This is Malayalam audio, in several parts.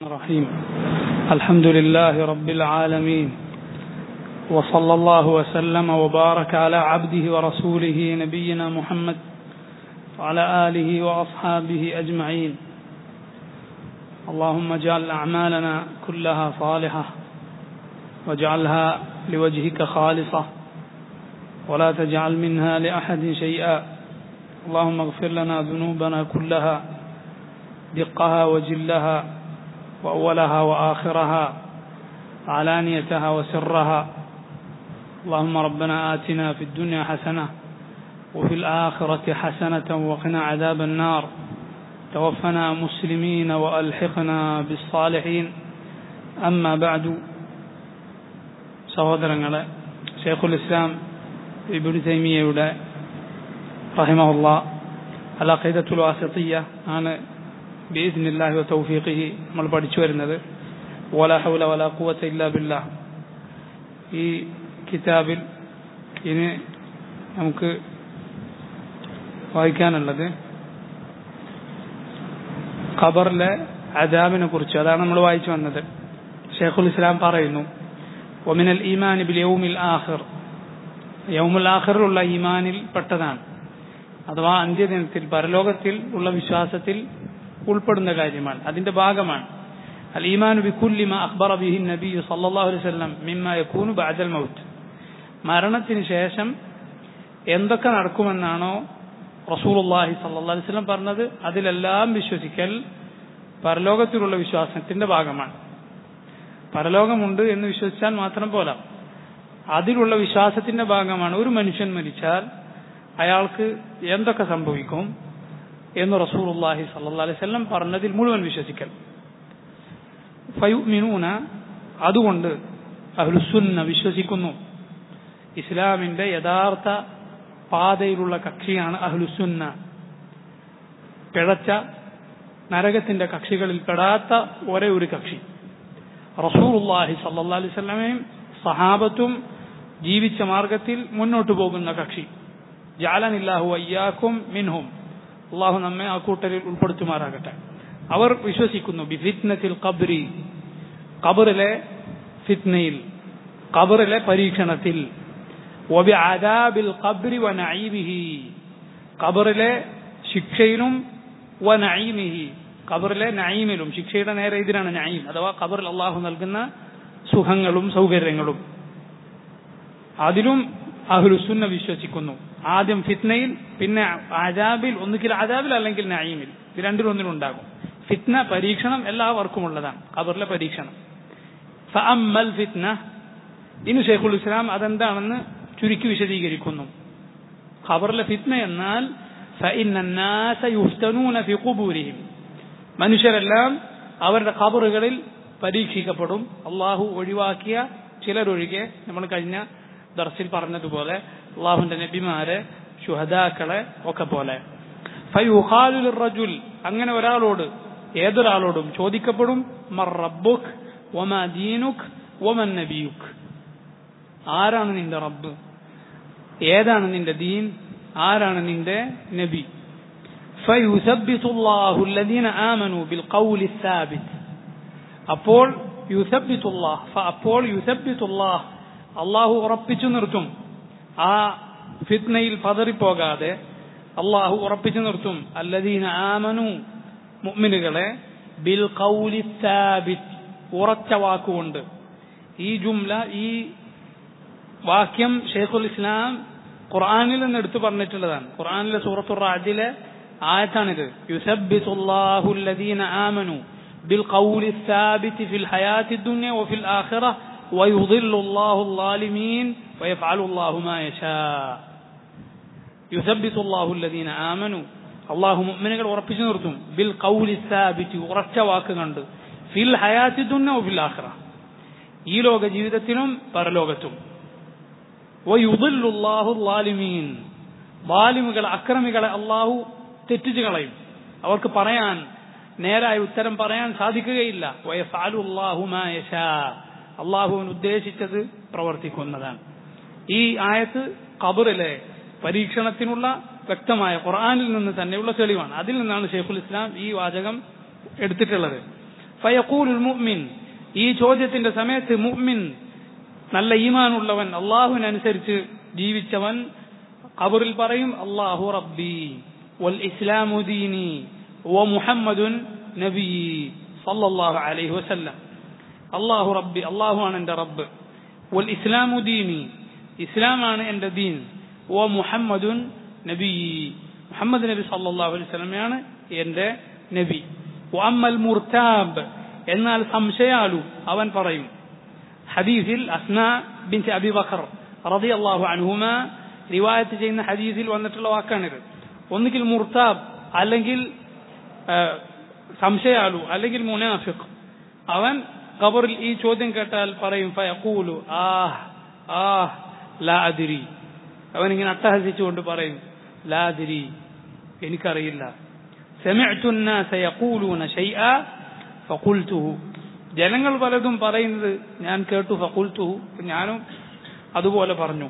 الرحيم الحمد لله رب العالمين وصلى الله وسلم وبارك على عبده ورسوله نبينا محمد وعلى آله وأصحابه أجمعين اللهم اجعل أعمالنا كلها صالحة واجعلها لوجهك خالصة ولا تجعل منها لأحد شيئا اللهم اغفر لنا ذنوبنا كلها دقها وجلها وأولها وآخرها علانيتها وسرها اللهم ربنا آتنا في الدنيا حسنة وفي الآخرة حسنة وقنا عذاب النار توفنا مسلمين وألحقنا بالصالحين أما بعد സഹോദരങ്ങളെ ഷെയ്ഖുൽ ഇസ്ലാം ഇബിൻ തൈമിയയുടെ റഹിമഹുല്ല അലഖൈദത്തുൽ വാസത്തിയ ആണ് ബീദിനില്ലാഹി വ തൗഫീഖിഹി നമ്മൾ പഠിച്ചു വരുന്നത് വല ഹൗല വല ഖുവത ഇല്ലാ ബില്ലാഹ് ഈ കിതാബിൽ ഇനി നമുക്ക് വായിക്കാനുള്ളത് ഖബറിലെ അദാബിനെ കുറിച്ച് അതാണ് നമ്മൾ വായിച്ചു വന്നത് ഷെയ്ഖുൽ ഇസ്ലാം പറയുന്നു ഒമിനൽ ഈമാൻ ബിൽ യൗമിൽ ആഖിർ യൗമുൽ ആഖിറിലുള്ള ഈമാനിൽ പെട്ടതാണ് അഥവാ അന്ത്യദിനത്തിൽ പരലോകത്തിൽ ഉള്ള വിശ്വാസത്തിൽ ഉൾപ്പെടുന്ന കാര്യമാണ് അതിന്റെ ഭാഗമാണ് അൽ ഈമാൻ ബിക്കുല്ലി മാ അഖ്ബറ ബിഹി നബി സല്ലല്ലാഹു അലൈഹി വസല്ലം മിമ്മ യകൂനു ബഅദൽ മൗത്ത് മരണത്തിന് ശേഷം എന്തൊക്കെ നടക്കുമെന്നാണോ റസൂലുള്ളാഹി സല്ലല്ലാഹു അലൈഹി വസല്ലം പറഞ്ഞത് അതിലെല്ലാം വിശ്വസിക്കൽ പരലോകത്തിലുള്ള വിശ്വാസത്തിന്റെ ഭാഗമാണ് പരലോകമുണ്ട് എന്ന് വിശ്വസിച്ചാൽ മാത്രം പോരാ അതിലുള്ള വിശ്വാസത്തിന്റെ ഭാഗമാണ് ഒരു മനുഷ്യൻ മരിച്ചാൽ അയാൾക്ക് എന്തൊക്കെ സംഭവിക്കും എന്ന് റസൂലുള്ളാഹി സല്ലല്ലാഹു അലൈഹി വസല്ലം പറഞ്ഞതിൽ മുഴുവൻ വിശ്വസിക്കൽ ഫയുമിനൂന അതുകൊണ്ട് അഹ്ലുസുന്ന വിശ്വസിക്കുന്നു ഇസ്ലാമിന്റെ യഥാർത്ഥ പാതയിലുള്ള കക്ഷിയാണ് അഹ്ലുസുന്ന പിഴച്ച നരകത്തിന്റെ കക്ഷികളിൽ പെടാത്ത ഒരേ ഒരു കക്ഷി റസൂലുള്ളാഹി സല്ലല്ലാഹു അലൈഹി വസല്ലമയും സഹാബത്തും ജീവിച്ച മാർഗത്തിൽ മുന്നോട്ടു പോകുന്ന കക്ഷി ജാലനില്ലാഹു അയ്യാക്കും മിൻഹും അള്ളാഹു നമ്മെ ആ കൂട്ടരിൽ ഉൾപ്പെടുത്തുമാറാകട്ടെ അവർ വിശ്വസിക്കുന്നു ബിഫിത്നത്തിൽ കബ്രി കബറിലെ ഫിത്നയിൽ കബറിലെ പരീക്ഷണത്തിൽ വബിഅദാബിൽ ഖബ്രി വനഈമിഹി ഖബറിലെ ശിക്ഷയിലും വനഈമിഹി ഖബറിലെ നഈമിലും ശിക്ഷയുടെ നേരെ എതിരാണ് നഈം അഥവാ ഖബറിൽ അള്ളാഹു നൽകുന്ന സുഖങ്ങളും സൗകര്യങ്ങളും അതിലും അഹ്ലുസുന്ന വിശ്വസിക്കുന്നു ആദ്യം ഫിത്നയിൽ പിന്നെ അജാബിൽ ഒന്നുകിൽ അജാബിൽ അല്ലെങ്കിൽ നഈമിൽ ഇത് രണ്ടിലൊന്നിലുണ്ടാകും ഫിത്ന പരീക്ഷണം എല്ലാവർക്കും ഉള്ളതാണ് ഖബറിലെ പരീക്ഷണം ഫഅമ്മൽ ഫിത്ന ഇനി ഷെയ്ഖുൽ ഇസ്ലാം അതെന്താണെന്ന് ചുരുക്കി വിശദീകരിക്കുന്നു ഖബറിലെ ഫിത്ന എന്നാൽ മനുഷ്യരെല്ലാം അവരുടെ ഖബറുകളിൽ പരീക്ഷിക്കപ്പെടും അള്ളാഹു ഒഴിവാക്കിയ ചിലരൊഴികെ നമ്മൾ കഴിഞ്ഞ ദർസിൽ പറഞ്ഞതുപോലെ അള്ളാഹുന്റെ നബിമാരെ ശുഹദാക്കളെ ഒക്കെ പോലെ റജുൽ അങ്ങനെ ഒരാളോട് ഏതൊരാളോടും ചോദിക്കപ്പെടും മർ റബ്ബുക് ഒമ ദീനുക് ഒമൻ നബിയുക് ആരാണ് നിന്റെ റബ്ബ് ഏതാണ് നിന്റെ ദീൻ ആരാണ് നിന്റെ നബി فيثبت الله الذين آمنوا بالقول الثابت അപ്പോൾ യുസബിത്ത് അള്ളാഹ് അപ്പോൾ യുസബിത്ത് അള്ളാഹ് അള്ളാഹു ഉറപ്പിച്ചു നിർത്തും ആ ഫിത്നയിൽ പതറിപ്പോകാതെ അള്ളാഹു ഉറപ്പിച്ചു നിർത്തും അല്ലദീന ആമനു മുഅ്മിനുകളെ ബിൽ ഖൗലി സാബിത്ത് ഉറച്ച വാക്കുകൊണ്ട് ഈ ജുംല ഈ വാക്യം ഷെയ്ഖുൽ ഇസ്ലാം ഖുർആനിൽ നിന്ന് എടുത്തു പറഞ്ഞിട്ടുള്ളതാണ് ഖുർആനിലെ സൂറത്തുർ റാദിലെ ആയത്താണിത് യുസബ്ബിത്തുല്ലാഹു അല്ലദീന ആമനു بالقول الثابت في الحياة الدنيا وفي الآخرة ويضل الله الظالمين ويفعل الله ما يشاء يثبت الله الذين آمنوا الله مؤمنകൾ ഉറപ്പിച്ചു നിർത്തും ബിൽ ഖൗലി സാബിറ്റ് ഉറച്ച വാക്ക് കണ്ട് ഫിൽ ഹയാത്തി ദുന്ന ഫിൽ ആഖിറ ഈ ലോക ജീവിതത്തിലും പരലോകത്തും ലാലിമീൻ ബാലിമുകൾ അക്രമികളെ അള്ളാഹു തെറ്റിച്ചു കളയും അവർക്ക് പറയാൻ നേരായ ഉത്തരം പറയാൻ സാധിക്കുകയില്ല അള്ളാഹുവിന് ഉദ്ദേശിച്ചത് പ്രവർത്തിക്കുന്നതാണ് ഈ ആയത്ത് ഖബറിലെ പരീക്ഷണത്തിനുള്ള വ്യക്തമായ ഖുർആാനിൽ നിന്ന് തന്നെയുള്ള തെളിവാണ് അതിൽ നിന്നാണ് ഷെയ്ഖുൽ ഇസ്ലാം ഈ വാചകം എടുത്തിട്ടുള്ളത് ഫയഖൂലുൽ മുഅ്മിൻ ഈ ചോദ്യത്തിന്റെ സമയത്ത് മുഅ്മിൻ നല്ല ഈമാനുള്ളവൻ അള്ളാഹുവിനനുസരിച്ച് ജീവിച്ചവൻ ഖബറിൽ പറയും അള്ളാഹു റബ്ബി വൽ ഇസ്ലാമു ദീനി വ മുഹമ്മദുൻ നബി സല്ലല്ലാഹു അലൈഹി വസല്ലം അള്ളാഹു റബ്ബി അള്ളാഹുവാണ് എൻ്റെ റബ്ബ് വൽ ഇസ്ലാമു ദീനി ഇസ്ലാമാണ് എൻ്റെ ദീൻ വ മുഹമ്മദുൻ നബി മുഹമ്മദ് നബി സല്ലല്ലാഹു അലൈഹി വസല്ലമയാണ് എൻ്റെ നബി വഅമ്മൽ മുർതാബ് എന്നാൽ സംശയാലു അവൻ പറയും ഹദീസിൽ അസ്ന ബിൻ അബി ബക്കർ റളിയല്ലാഹു അൻഹുമ റിവായത്ത് ചെയ്യുന്ന ഹദീസിൽ വന്നിട്ടുള്ള വാക്കാണിത് ഒന്നുകിൽ മുർതാബ് അല്ലെങ്കിൽ സംശയാലു അല്ലെങ്കിൽ മുനാഫിഖ് അവൻ ഖബറിൽ ഈ ചോദ്യം കേട്ടാൽ പറയും ഫയഖൂലു ആഹ് ആഹ് ലാ അദിരി അവൻ ഇങ്ങനെ അട്ടഹസിച്ചുകൊണ്ട് പറയും ലാ അദിരി എനിക്കറിയില്ല سمعت الناس يقولون شيئا فقلته ജനങ്ങൾ പലതും പറയുന്നത് ഞാൻ കേട്ടു ഫക്കുൽത്തുഹു ഞാനും അതുപോലെ പറഞ്ഞു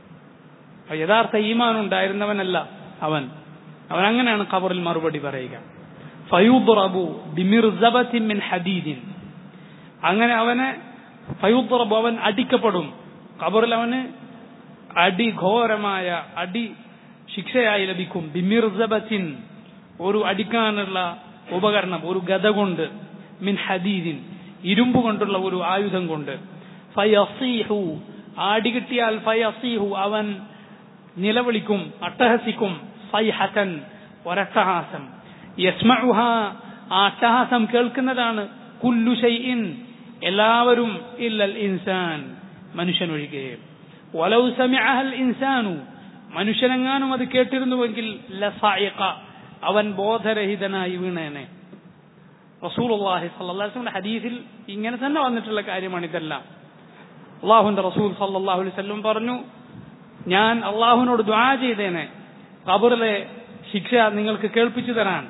യഥാർത്ഥ ഈമാൻ ഉണ്ടായിരുന്നവനല്ല അവൻ അവൻ അങ്ങനെയാണ് ഖബറിൽ മറുപടി പറയുക ഫയൂദ്റബു ബിമിർസബത്തിൻ മിൻ ഹദീദിൻ അങ്ങനെ അവനെ ഫയൂദ്റബു അവൻ അടിക്കപ്പെടും ഖബറിൽ അവന് അടി ഘോരമായ അടി ശിക്ഷയായി ലഭിക്കും ബിമിർസബത്തിൻ ഒരു അടിക്കാനുള്ള ഉപകരണം ഒരു ഗത കൊണ്ട് മിൻ ഹദീദിൻ ഇരുമ്പ് കൊണ്ടുള്ള ഒരു ആയുധം കൊണ്ട് ഫയസീഹു ആടി കിട്ടിയാൽ ഫയസീഹു അവൻ നിലവിളിക്കും അട്ടഹസിക്കും സൈഹസൻ ഒരട്ടഹാസം യസ്മഉഹ ആ അട്ടഹാസം കേൾക്കുന്നതാണ് കുല്ലു ഷൈഇൻ എല്ലാവരും ഇല്ലൽ ഇൻസാൻ മനുഷ്യൻ ഒഴികെ വലൗ സമിഅഹൽ ഇൻസാനു മനുഷ്യനെങ്ങാനും അത് കേട്ടിരുന്നുവെങ്കിൽ ലസായിഖ അവൻ ബോധരഹിതനായി വീണേനെ റസൂലുള്ളാഹി സ്വല്ലല്ലാഹു അലൈഹി വസല്ലം ഹദീസിൽ ഇങ്ങനെ തന്നെ വന്നിട്ടുള്ള കാര്യമാണ് ഇതെല്ലാം അള്ളാഹുന്റെ റസൂൽ സല്ലല്ലാഹു അലൈഹി വസല്ലം പറഞ്ഞു ഞാൻ അള്ളാഹുവിനോട് ദ്വാ ചെയ്തേനെ ഖബറിലെ ശിക്ഷ നിങ്ങൾക്ക് കേൾപ്പിച്ചു തരാൻ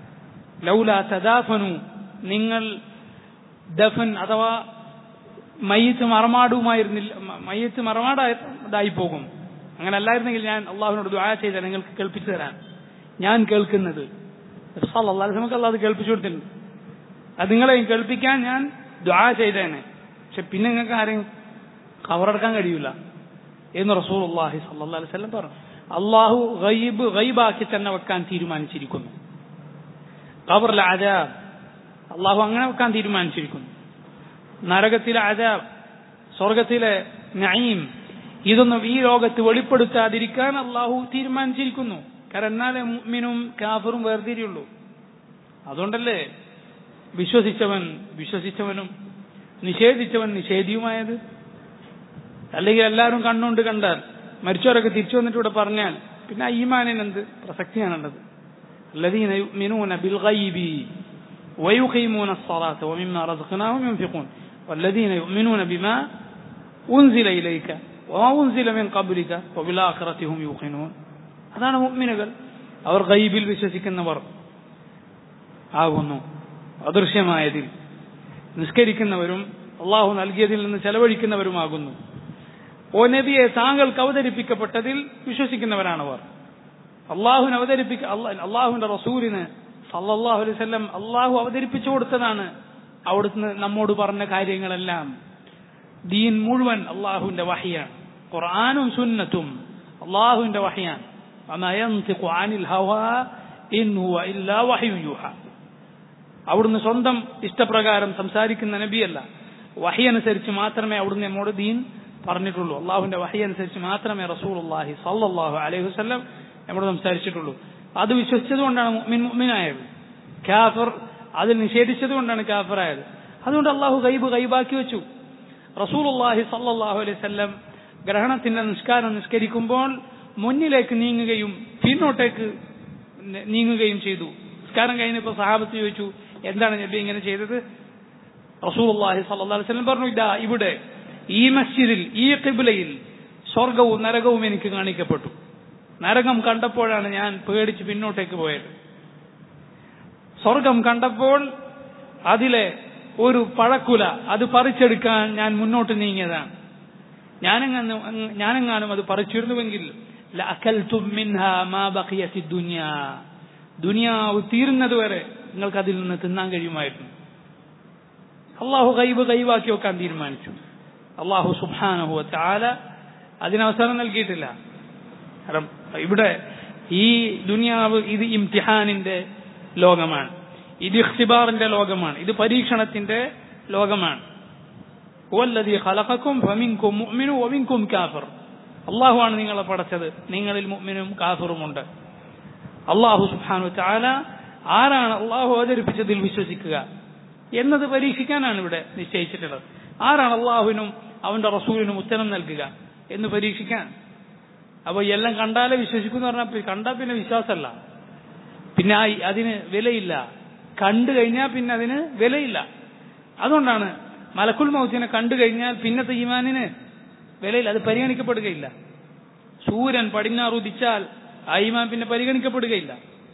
ലൗല തദാഫനു നിങ്ങൾ ദഫൻ അഥവാ മയ്യത്ത് മറമാടുമായിരുന്നില്ല മയ്യത്ത് മറമാടായി പോകും അങ്ങനെ അല്ലായിരുന്നെങ്കിൽ ഞാൻ അള്ളാഹുവിനോട് ദ്വാ ചെയ്ത നിങ്ങൾക്ക് കേൾപ്പിച്ചു തരാൻ ഞാൻ കേൾക്കുന്നത് നമുക്ക് അല്ലാതെ കേൾപ്പിച്ചു കൊടുത്തിട്ടുണ്ട് അത് നിങ്ങളെയും കേൾപ്പിക്കാൻ ഞാൻ ദ്വാ ചെയ്തേനെ പക്ഷെ പിന്നെ നിങ്ങൾക്ക് ആരെയും കവറടക്കാൻ കഴിയൂല എന്ന് റസൂൽ അള്ളാഹി സല്ലാ അലൈഹി സ്വലം പറഞ്ഞു അള്ളാഹു ഗൈബ് ഗൈബാക്കി തന്നെ വെക്കാൻ തീരുമാനിച്ചിരിക്കുന്നു ഖബറിലെ അജാബ് അള്ളാഹു അങ്ങനെ വെക്കാൻ തീരുമാനിച്ചിരിക്കുന്നു നരകത്തിലെ അജാബ് സ്വർഗത്തിലെ നയീം ഇതൊന്നും ഈ ലോകത്ത് വെളിപ്പെടുത്താതിരിക്കാൻ അള്ളാഹു തീരുമാനിച്ചിരിക്കുന്നു കാരണം എന്നാലേ മുഅ്മിനും കാഫറും വേർതിരിയുള്ളൂ അതുകൊണ്ടല്ലേ വിശ്വസിച്ചവൻ വിശ്വസിച്ചവനും നിഷേധിച്ചവൻ നിഷേധിയുമായത് അല്ലെങ്കിൽ എല്ലാവരും കണ്ണുകൊണ്ട് കണ്ടാൽ മരിച്ചവരൊക്കെ തിരിച്ചു വന്നിട്ട് ഇവിടെ പറഞ്ഞാൽ പിന്നെ ഈമാനിന് എന്ത് പ്രസക്തിയാണുള്ളത് الذين يؤمنون بالغيب ويقيمون الصلاة ومما رزقناهم ينفقون والذين يؤمنون بما أنزل إليك وما أنزل من قبلك وبالآخرة هم يوقنون അതാണ് മുഅ്മിനുകൾ അവർ ഗൈബിൽ വിശ്വസിക്കുന്നവർ ആകുന്നു അദൃശ്യമായതിൽ നിസ്കരിക്കുന്നവരും അള്ളാഹു നൽകിയതിൽ നിന്ന് ചെലവഴിക്കുന്നവരുമാകുന്നു ഓ നബിയെ താങ്കൾക്ക് അവതരിപ്പിക്കപ്പെട്ടതിൽ വിശ്വസിക്കുന്നവരാണവർ അള്ളാഹുവിന് അവതരിപ്പിക്ക അള്ളാഹുവിന്റെ റസൂലിന് സല്ലല്ലാഹു അലൈഹി വസല്ലം അള്ളാഹു അവതരിപ്പിച്ചു കൊടുത്തതാണ് അവിടുന്ന് നമ്മോട് പറഞ്ഞ കാര്യങ്ങളെല്ലാം ദീൻ മുഴുവൻ അള്ളാഹുവിന്റെ വഹിയാണ് ഖുർആാനും സുന്നത്തും അള്ളാഹുവിന്റെ വഹിയാണ് അവിടുന്ന് സ്വന്തം ഇഷ്ടപ്രകാരം സംസാരിക്കുന്ന നബിയല്ല വഹി അനുസരിച്ച് മാത്രമേ അവിടുന്ന് നമ്മോട് ദീൻ പറഞ്ഞിട്ടുള്ളൂ അള്ളാഹുവിന്റെ വഹി അനുസരിച്ച് മാത്രമേ റസൂൽ അള്ളാഹി സല്ലാഹു അലൈഹി വസ്ലം നമ്മോട് സംസാരിച്ചിട്ടുള്ളൂ അത് വിശ്വസിച്ചതുകൊണ്ടാണ് മുഅ്മിൻ മുഅ്മിനായത് കാഫർ അതിൽ നിഷേധിച്ചതുകൊണ്ടാണ് കാഫറായത് അതുകൊണ്ട് അള്ളാഹു ഗൈബ് ഗൈബാക്കി വെച്ചു റസൂൽ അള്ളാഹി സല്ലാഹു അലൈഹി വല്ലം ഗ്രഹണത്തിന്റെ നിസ്കാരം നിസ്കരിക്കുമ്പോൾ മുന്നിലേക്ക് നീങ്ങുകയും പിന്നോട്ടേക്ക് നീങ്ങുകയും ചെയ്തു നിസ്കാരം കഴിഞ്ഞപ്പോൾ സഹാബത്ത് ചോദിച്ചു എന്താണ് നബി ഇങ്ങനെ ചെയ്തത് റസൂൽ അള്ളാഹി സല്ലാ അലൈഹി വല്ലം പറഞ്ഞു ഇതാ ഇവിടെ ഈ മസ്ജിദിൽ ഈ കിബിലയിൽ സ്വർഗവും നരകവും എനിക്ക് കാണിക്കപ്പെട്ടു നരകം കണ്ടപ്പോഴാണ് ഞാൻ പേടിച്ച് പിന്നോട്ടേക്ക് പോയത് സ്വർഗം കണ്ടപ്പോൾ അതിലെ ഒരു പഴക്കുല അത് പറിച്ചെടുക്കാൻ ഞാൻ മുന്നോട്ട് നീങ്ങിയതാണ് ഞാനെങ്ങാനും ഞാനെങ്ങാനും അത് പറിച്ചിരുന്നുവെങ്കിൽ ദുനിയാവ് തീരുന്നത് വരെ നിങ്ങൾക്ക് അതിൽ നിന്ന് തിന്നാൻ കഴിയുമായിരുന്നു അള്ളാഹു ഗൈബ് ഗൈബാക്കി വെക്കാൻ തീരുമാനിച്ചു അള്ളാഹു സുബാനഹു ചാല അതിനവസരം നൽകിയിട്ടില്ല കാരണം ഇവിടെ ഈ ദുനിയാവ് ഇത് ഇംതിഹാനിന്റെ ലോകമാണ് ഇത് ഇഖ്തിബാറിന്റെ ലോകമാണ് ഇത് പരീക്ഷണത്തിന്റെ ലോകമാണ് ഹുവല്ലദീ ഖലഖക്കും ഫമിൻകും മുഅ്മിനു വമിൻകും കാഫിർ അള്ളാഹുവാണ് നിങ്ങളെ പടച്ചത് നിങ്ങളിൽ മുഅ്മിനും കാഫിറുമുണ്ട് അള്ളാഹു സുബ്ഹാനഹു തആല ആരാണ് അള്ളാഹു അവതരിപ്പിച്ചതിൽ വിശ്വസിക്കുക എന്നത് പരീക്ഷിക്കാനാണ് ഇവിടെ നിശ്ചയിച്ചിട്ടുള്ളത് ആരാണ് അള്ളാഹുവിനും അവന്റെ റസൂലിനും ഉത്തരം നൽകുക എന്ന് പരീക്ഷിക്കാൻ അപ്പൊ എല്ലാം കണ്ടാലേ വിശ്വസിക്കും എന്ന് പറഞ്ഞാൽ കണ്ടാൽ പിന്നെ വിശ്വാസമല്ല പിന്നെ ആ അതിന് വിലയില്ല കണ്ടു കഴിഞ്ഞാൽ പിന്നെ അതിന് വിലയില്ല അതുകൊണ്ടാണ് മലക്കുൽ മൗത്തിനെ കണ്ടു കഴിഞ്ഞാൽ പിന്നത്തെ ഈമാനിന് വിലയില്ല അത് പരിഗണിക്കപ്പെടുകയില്ല സൂര്യൻ പടിഞ്ഞാറ് ഉദിച്ചാൽ ആ ഈമാൻ പിന്നെ പരിഗണിക്കപ്പെടുകയില്ല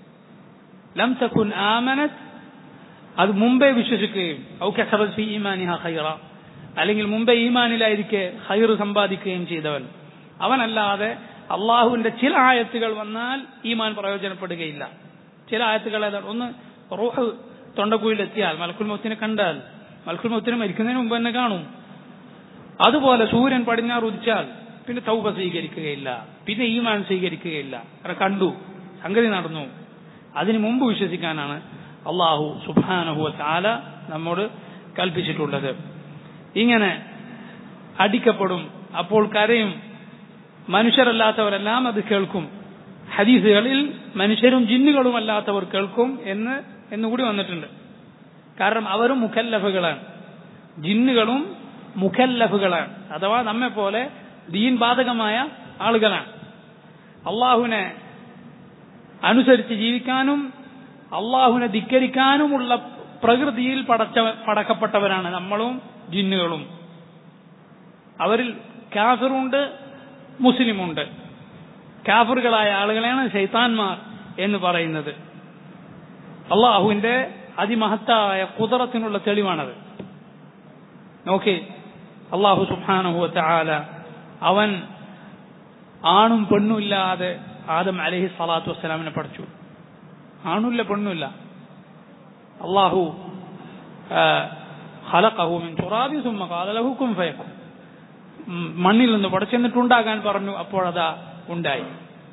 ലം തക്കുൻ ആമനത് അത് മുമ്പേ വിശ്വസിക്കുകയും ഔക്കസറത്ത് ഈമാനിഹ ഖൈറ അല്ലെങ്കിൽ മുമ്പേ ഈമാനിലായിരിക്കെ ഹൈർ സമ്പാദിക്കുകയും ചെയ്തവൻ അവനല്ലാതെ അള്ളാഹുവിന്റെ ചില ആയത്തുകൾ വന്നാൽ ഈമാൻ പ്രയോജനപ്പെടുകയില്ല ചില ആയത്തുകൾ ഏതാണ് ഒന്ന് റൂഹ് തൊണ്ടക്കുയിലെത്തിയാൽ മലക്കുൽ മൗത്തിനെ കണ്ടാൽ മലക്കുൽ മൗത്തിനെ മരിക്കുന്നതിന് മുമ്പ് തന്നെ കാണും അതുപോലെ സൂര്യൻ പടിഞ്ഞാറ് ഉദിച്ചാൽ പിന്നെ തൗബ സ്വീകരിക്കുകയില്ല പിന്നെ ഈമാൻ സ്വീകരിക്കുകയില്ല കാരണം കണ്ടു സംഗതി നടന്നു അതിനു മുമ്പ് വിശ്വസിക്കാനാണ് അള്ളാഹു സുബാനഹുവ ചാല നമ്മോട് കൽപ്പിച്ചിട്ടുള്ളത് ഇങ്ങനെ അടിക്കപ്പെടും അപ്പോൾ കരയും മനുഷ്യരല്ലാത്തവരെല്ലാം അത് കേൾക്കും ഹദീസുകളിൽ മനുഷ്യരും ജിന്നുകളും അല്ലാത്തവർ കേൾക്കും എന്ന് എന്നുകൂടി വന്നിട്ടുണ്ട് കാരണം അവരും മുഖല്ലഫുകളാണ് ജിന്നുകളും മുഖല്ലഫുകളാണ് അഥവാ നമ്മെ പോലെ ദീൻ ബാധകമായ ആളുകളാണ് അള്ളാഹുവിനെ അനുസരിച്ച് ജീവിക്കാനും അള്ളാഹുവിനെ ധിക്കരിക്കാനുമുള്ള പ്രകൃതിയിൽ പടച്ച പടക്കപ്പെട്ടവരാണ് നമ്മളും ജിന്നുകളും അവരിൽ കാഫിറുണ്ട് മുസ്ലിമുണ്ട് കാഫറുകളായ ആളുകളെയാണ് ശൈത്താൻമാർ എന്ന് പറയുന്നത് അള്ളാഹുവിന്റെ അതിമഹത്തായ കുതിറത്തിനുള്ള തെളിവാണത് നോക്കി അള്ളാഹു സുബാനഹുവത്തെ ആല അവൻ ആണും പെണ്ണും ഇല്ലാതെ ആദം അലഹി സ്വലാത്തു വസ്സലാമിനെ പഠിച്ചു ആണുമില്ല പെണ്ണുമില്ല അള്ളാഹു ഖലഖഹു മിൻ തുറാബി സുമ്മ ഖാല ലഹു കുൻ ഫയകുൻ മണ്ണിൽ നിന്ന് പടച്ചെന്നിട്ടുണ്ടാകാൻ പറഞ്ഞു അപ്പോഴതാ ഉണ്ടായി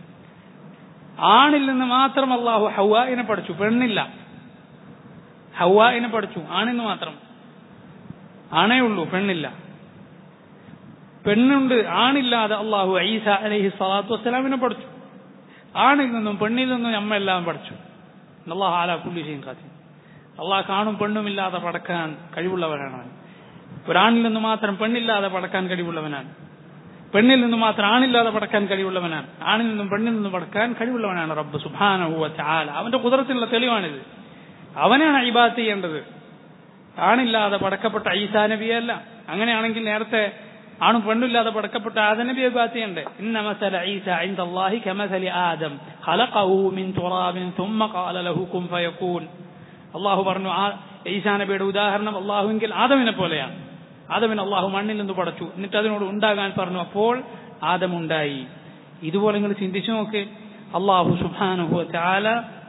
ആണിൽ നിന്ന് മാത്രം അള്ളാഹു ഹൗവായിനെ പഠിച്ചു പെണ്ണില്ല ഹൗവായിനെ പഠിച്ചു ആണിന്ന് മാത്രം ആണേ ഉള്ളൂ പെണ്ണില്ല പെണ്ണുണ്ട് ആണില്ലാതെ അള്ളാഹു ഐസ അലൈഹി സ്വലാത്തു വസ്സലാമിനെ പഠിച്ചു ആണിൽ നിന്നും പെണ്ണിൽ നിന്നും നമ്മ എല്ലാം പഠിച്ചു അള്ളാഹു ആല പുള്ളി ചെയ്യും കാത്തി അള്ളാഹ് കാണും പെണ്ണുമില്ലാതെ പടക്കാൻ കഴിവുള്ളവരാണ് അവൻ ഒരാണിൽ നിന്ന് മാത്രം പെണ്ണില്ലാതെ പടക്കാൻ കഴിവുള്ളവനാണ് പെണ്ണിൽ നിന്ന് മാത്രം ആണില്ലാതെ പടക്കാൻ കഴിവുള്ളവനാണ് ആണിൽ നിന്നും പെണ്ണിൽ നിന്നും പടക്കാൻ കഴിവുള്ളവനാണ് റബ്ബ് സുബാനഹുവ ചാല അവന്റെ കുതിരത്തിലുള്ള തെളിവാണിത് അവനാണ് ഇബാത്ത് ചെയ്യേണ്ടത് ആണില്ലാതെ പടക്കപ്പെട്ട ഈസാ നബിയല്ല അങ്ങനെയാണെങ്കിൽ നേരത്തെ ആണും പെണ്ണില്ലാതെ പടക്കപ്പെട്ട ആദനബിയെ ഇബാത്ത് ചെയ്യണ്ടേ ഇന്ന മസല ഈസ ഇൻദല്ലാഹി കമസലി ആദം ഖലഖഹു മിൻ തുറാബിൻ ثم قال له كن فيكون അള്ളാഹു പറഞ്ഞു ആ ഈസാ നബിയുടെ ഉദാഹരണം അള്ളാഹുവിൽ ആദമിനെ പോലെയാണ് ആദമിന് അള്ളാഹു മണ്ണിൽ നിന്ന് പടച്ചു എന്നിട്ട് അതിനോട് ഉണ്ടാകാൻ പറഞ്ഞു അപ്പോൾ ആദം ഉണ്ടായി ഇതുപോലെ നിങ്ങൾ ചിന്തിച്ചു നോക്ക് അള്ളാഹു സുബാനുഹു ചാല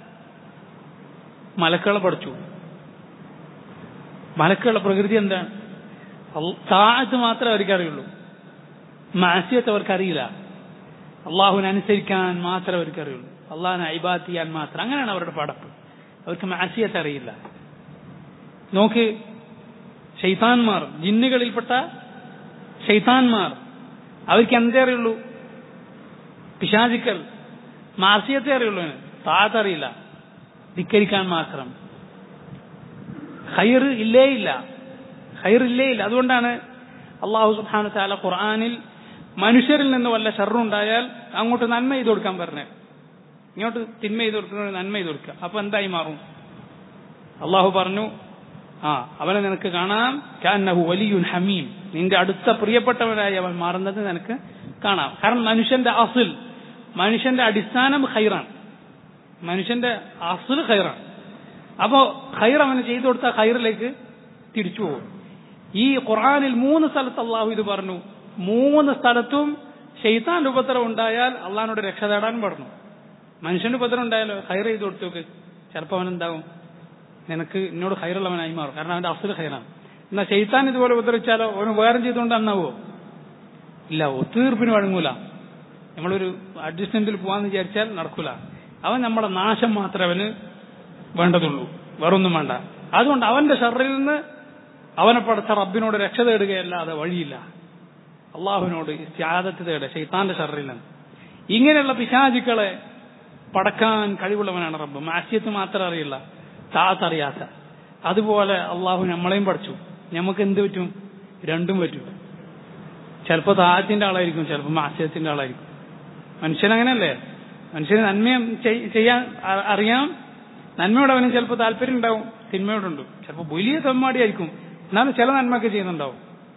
മലക്കളെ പഠിച്ചു മലക്കുകളുടെ പ്രകൃതി എന്താണ് താഴത്ത് മാത്രമേ അവർക്ക് അറിയുള്ളൂ മാസ്യത്ത് അവർക്കറിയില്ല അള്ളാഹുവിനെ അനുസരിക്കാൻ മാത്രമേ അവർക്ക് അറിയുള്ളൂ അള്ളാഹിനെ അയിബാത്ത് ചെയ്യാൻ മാത്രം അങ്ങനെയാണ് അവരുടെ പടപ്പ് അവർക്ക് മാസിയത്ത് അറിയില്ല നോക്ക് ഷെയ്ത്താൻമാർ ജിന്നുകളിൽപ്പെട്ട ഷെയ്ത്താൻമാർ അവർക്ക് എന്തേ അറിയുള്ളൂ പിശാചിക്കൽ മാർസിയത്തെ അറിയുള്ളൂ താഴത്തറിയില്ല ധിക്കരിക്കാൻ മാത്രം ഹൈർ ഇല്ലേ ഇല്ല ഹൈർ ഇല്ലേ ഇല്ല അതുകൊണ്ടാണ് അള്ളാഹു സുബാന താല ഖുർആാനിൽ മനുഷ്യരിൽ നിന്ന് വല്ല ഷർറുണ്ടായാൽ അങ്ങോട്ട് നന്മ ചെയ്ത് കൊടുക്കാൻ പറഞ്ഞത് ഇങ്ങോട്ട് തിന്മ ചെയ്ത് കൊടുക്കുന്ന നന്മ ചെയ്ത് കൊടുക്കുക അപ്പൊ എന്തായി മാറും അള്ളാഹു പറഞ്ഞു ആ അവനെ നിനക്ക് കാണാം കാന്നഹു വലിയുൻ ഹമീം നിന്റെ അടുത്ത പ്രിയപ്പെട്ടവനായി അവൻ മാറുന്നത് നിനക്ക് കാണാം കാരണം മനുഷ്യന്റെ അസിൽ മനുഷ്യന്റെ അടിസ്ഥാനം ഹൈറാണ് മനുഷ്യന്റെ അസിൽ ഹൈറാണ് അപ്പോ ഹൈർ അവന് ചെയ്തു കൊടുത്ത ഹൈറിലേക്ക് തിരിച്ചു പോകും ഈ ഖുർആാനിൽ മൂന്ന് സ്ഥലത്ത് അള്ളാഹു ഇത് പറഞ്ഞു മൂന്ന് സ്ഥലത്തും ഷെയ്ത്താൻ ഉപദ്രവം ഉണ്ടായാൽ അള്ളഹാനോട് രക്ഷ തേടാൻ പറഞ്ഞു മനുഷ്യന്റെ ഉപദ്രവം ഉണ്ടായാലോ ഹൈർ ചെയ്ത് കൊടുത്തു നോക്ക് ചിലപ്പോൾ അവൻ എന്താവും നിനക്ക് എന്നോട് ഹൈറുള്ളവനായി മാറും കാരണം അവന്റെ അസുര ഹൈറാണ് എന്നാ ചെയ്ത്താൻ ഇതുപോലെ ഉപദ്രവിച്ചാലോ അവന് വേറെ ചെയ്തുകൊണ്ട് അന്നാവോ ഇല്ല ഒത്തീർപ്പിന് വഴങ്ങൂല നമ്മളൊരു അഡ്ജസ്റ്റ്മെന്റിൽ പോവാന്ന് വിചാരിച്ചാൽ നടക്കൂല അവൻ നമ്മളെ നാശം മാത്രമേ അവന് വേണ്ടതുള്ളൂ വേറൊന്നും വേണ്ട അതുകൊണ്ട് അവന്റെ ഷറിൽ നിന്ന് അവനെ പടച്ച റബ്ബിനോട് രക്ഷ തേടുകയല്ലാതെ വഴിയില്ല അള്ളാഹുവിനോട് ത്യാഗത്ത് തേടുക ഷെയ്ത്താന്റെ ഷറിൽ നിന്ന് ഇങ്ങനെയുള്ള പിശാചുക്കളെ പടക്കാൻ കഴിവുള്ളവനാണ് റബ്ബ് മാസ്യത്ത് മാത്രം അറിയില്ല താത്തറിയാത്ത അതുപോലെ അള്ളാഹു നമ്മളെയും പഠിച്ചു നമുക്ക് എന്ത് പറ്റും രണ്ടും പറ്റും ചിലപ്പോൾ താഴത്തിന്റെ ആളായിരിക്കും ചിലപ്പോൾ മാസ്യത്തിന്റെ ആളായിരിക്കും മനുഷ്യൻ അങ്ങനെയല്ലേ മനുഷ്യന് നന്മയും ചെയ്- ചെയ്യാൻ അ- അറിയാം നന്മയോട് അവന് ചിലപ്പോൾ താല്പര്യം ഉണ്ടാവും തിന്മയോടുണ്ട് ചിലപ്പോൾ വലിയ തെമ്മാടിയായിരിക്കും എന്നാലും ചില നന്മയൊക്കെ ചെയ്യുന്നുണ്ടാവും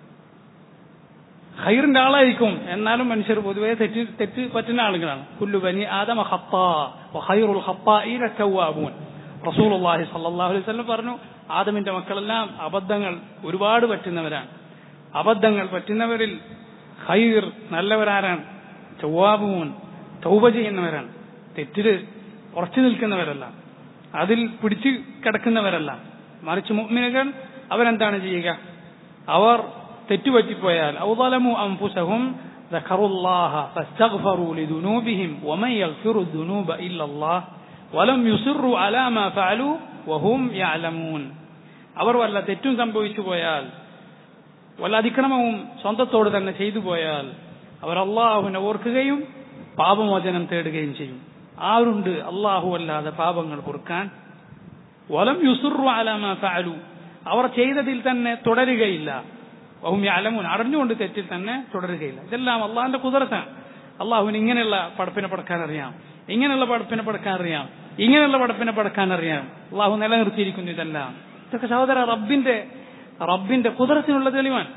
ഹൈറിന്റെ ആളായിരിക്കും എന്നാലും മനുഷ്യർ പൊതുവെ തെറ്റ് തെറ്റ് പറ്റുന്ന ആളുകളാണ് കുല്ലു ബനി ആദമ ഖത്താ വഖൈറുൽ ഖത്താഈന തവ്വാബൂൻ റസൂലുള്ളാഹി സ്വല്ലല്ലാഹു അലൈഹി വസല്ലം പറഞ്ഞു ആദമിന്റെ മക്കളെല്ലാം അബദ്ധങ്ങൾ ഒരുപാട് പറ്റുന്നവരാണ് അബദ്ധങ്ങൾ പറ്റുന്നവരിൽ ഖൈർ നല്ലവരാരാണ് ചൊവ്വാബൂൻ തൗബ ചെയ്യുന്നവരാണ് തെറ്റില് ഉറച്ചു നിൽക്കുന്നവരല്ല അതിൽ പിടിച്ചു കിടക്കുന്നവരല്ല മറിച്ച് മുഅ്മിനുകൾ അവരെന്താണ് ചെയ്യുക അവർ തെറ്റുപറ്റിപ്പോയാൽ ഔദലമു അംഫുസഹും ذكروا الله فاستغفروا لذنوبهم ومن يغفر الذنوب إلا الله ولم يصروا على ما فعلوا وهم يعلمون അവർ വല്ല തെറ്റും സംഭവിച്ചു പോയാൽ വല്ല അതിക്രമവും സ്വന്തത്തോട് തന്നെ ചെയ്തു പോയാൽ അവർ അള്ളാഹുവിനെ ഓർക്കുകയും പാപമോചനം തേടുകയും ചെയ്യും ആരുണ്ട് അള്ളാഹു അല്ലാതെ പാപങ്ങൾ പൊറുക്കാൻ വലം യുസുറു അലാമ ഫഅലു അവർ ചെയ്തതിൽ തന്നെ തുടരുകയില്ല വഹും യഅലമൂൻ അറിഞ്ഞുകൊണ്ട് തെറ്റിൽ തന്നെ തുടരുകയില്ല ഇതെല്ലാം അള്ളാഹിന്റെ കുതിരത്താണ് അള്ളാഹുവിന് ഇങ്ങനെയുള്ള പടപ്പിനെ പടക്കാൻ അറിയാം ഇങ്ങനെയുള്ള പടപ്പിനെ പടക്കാൻ അറിയാം ഇങ്ങനെയുള്ള പടപ്പിനെ പടക്കാൻ അറിയാം അള്ളാഹു നിലനിർത്തിയിരിക്കുന്നു ഇതെല്ലാം ഇതൊക്കെ സഹോദര റബ്ബിന്റെ റബ്ബിന്റെ കുതിരത്തിനുള്ള തെളിവാണ്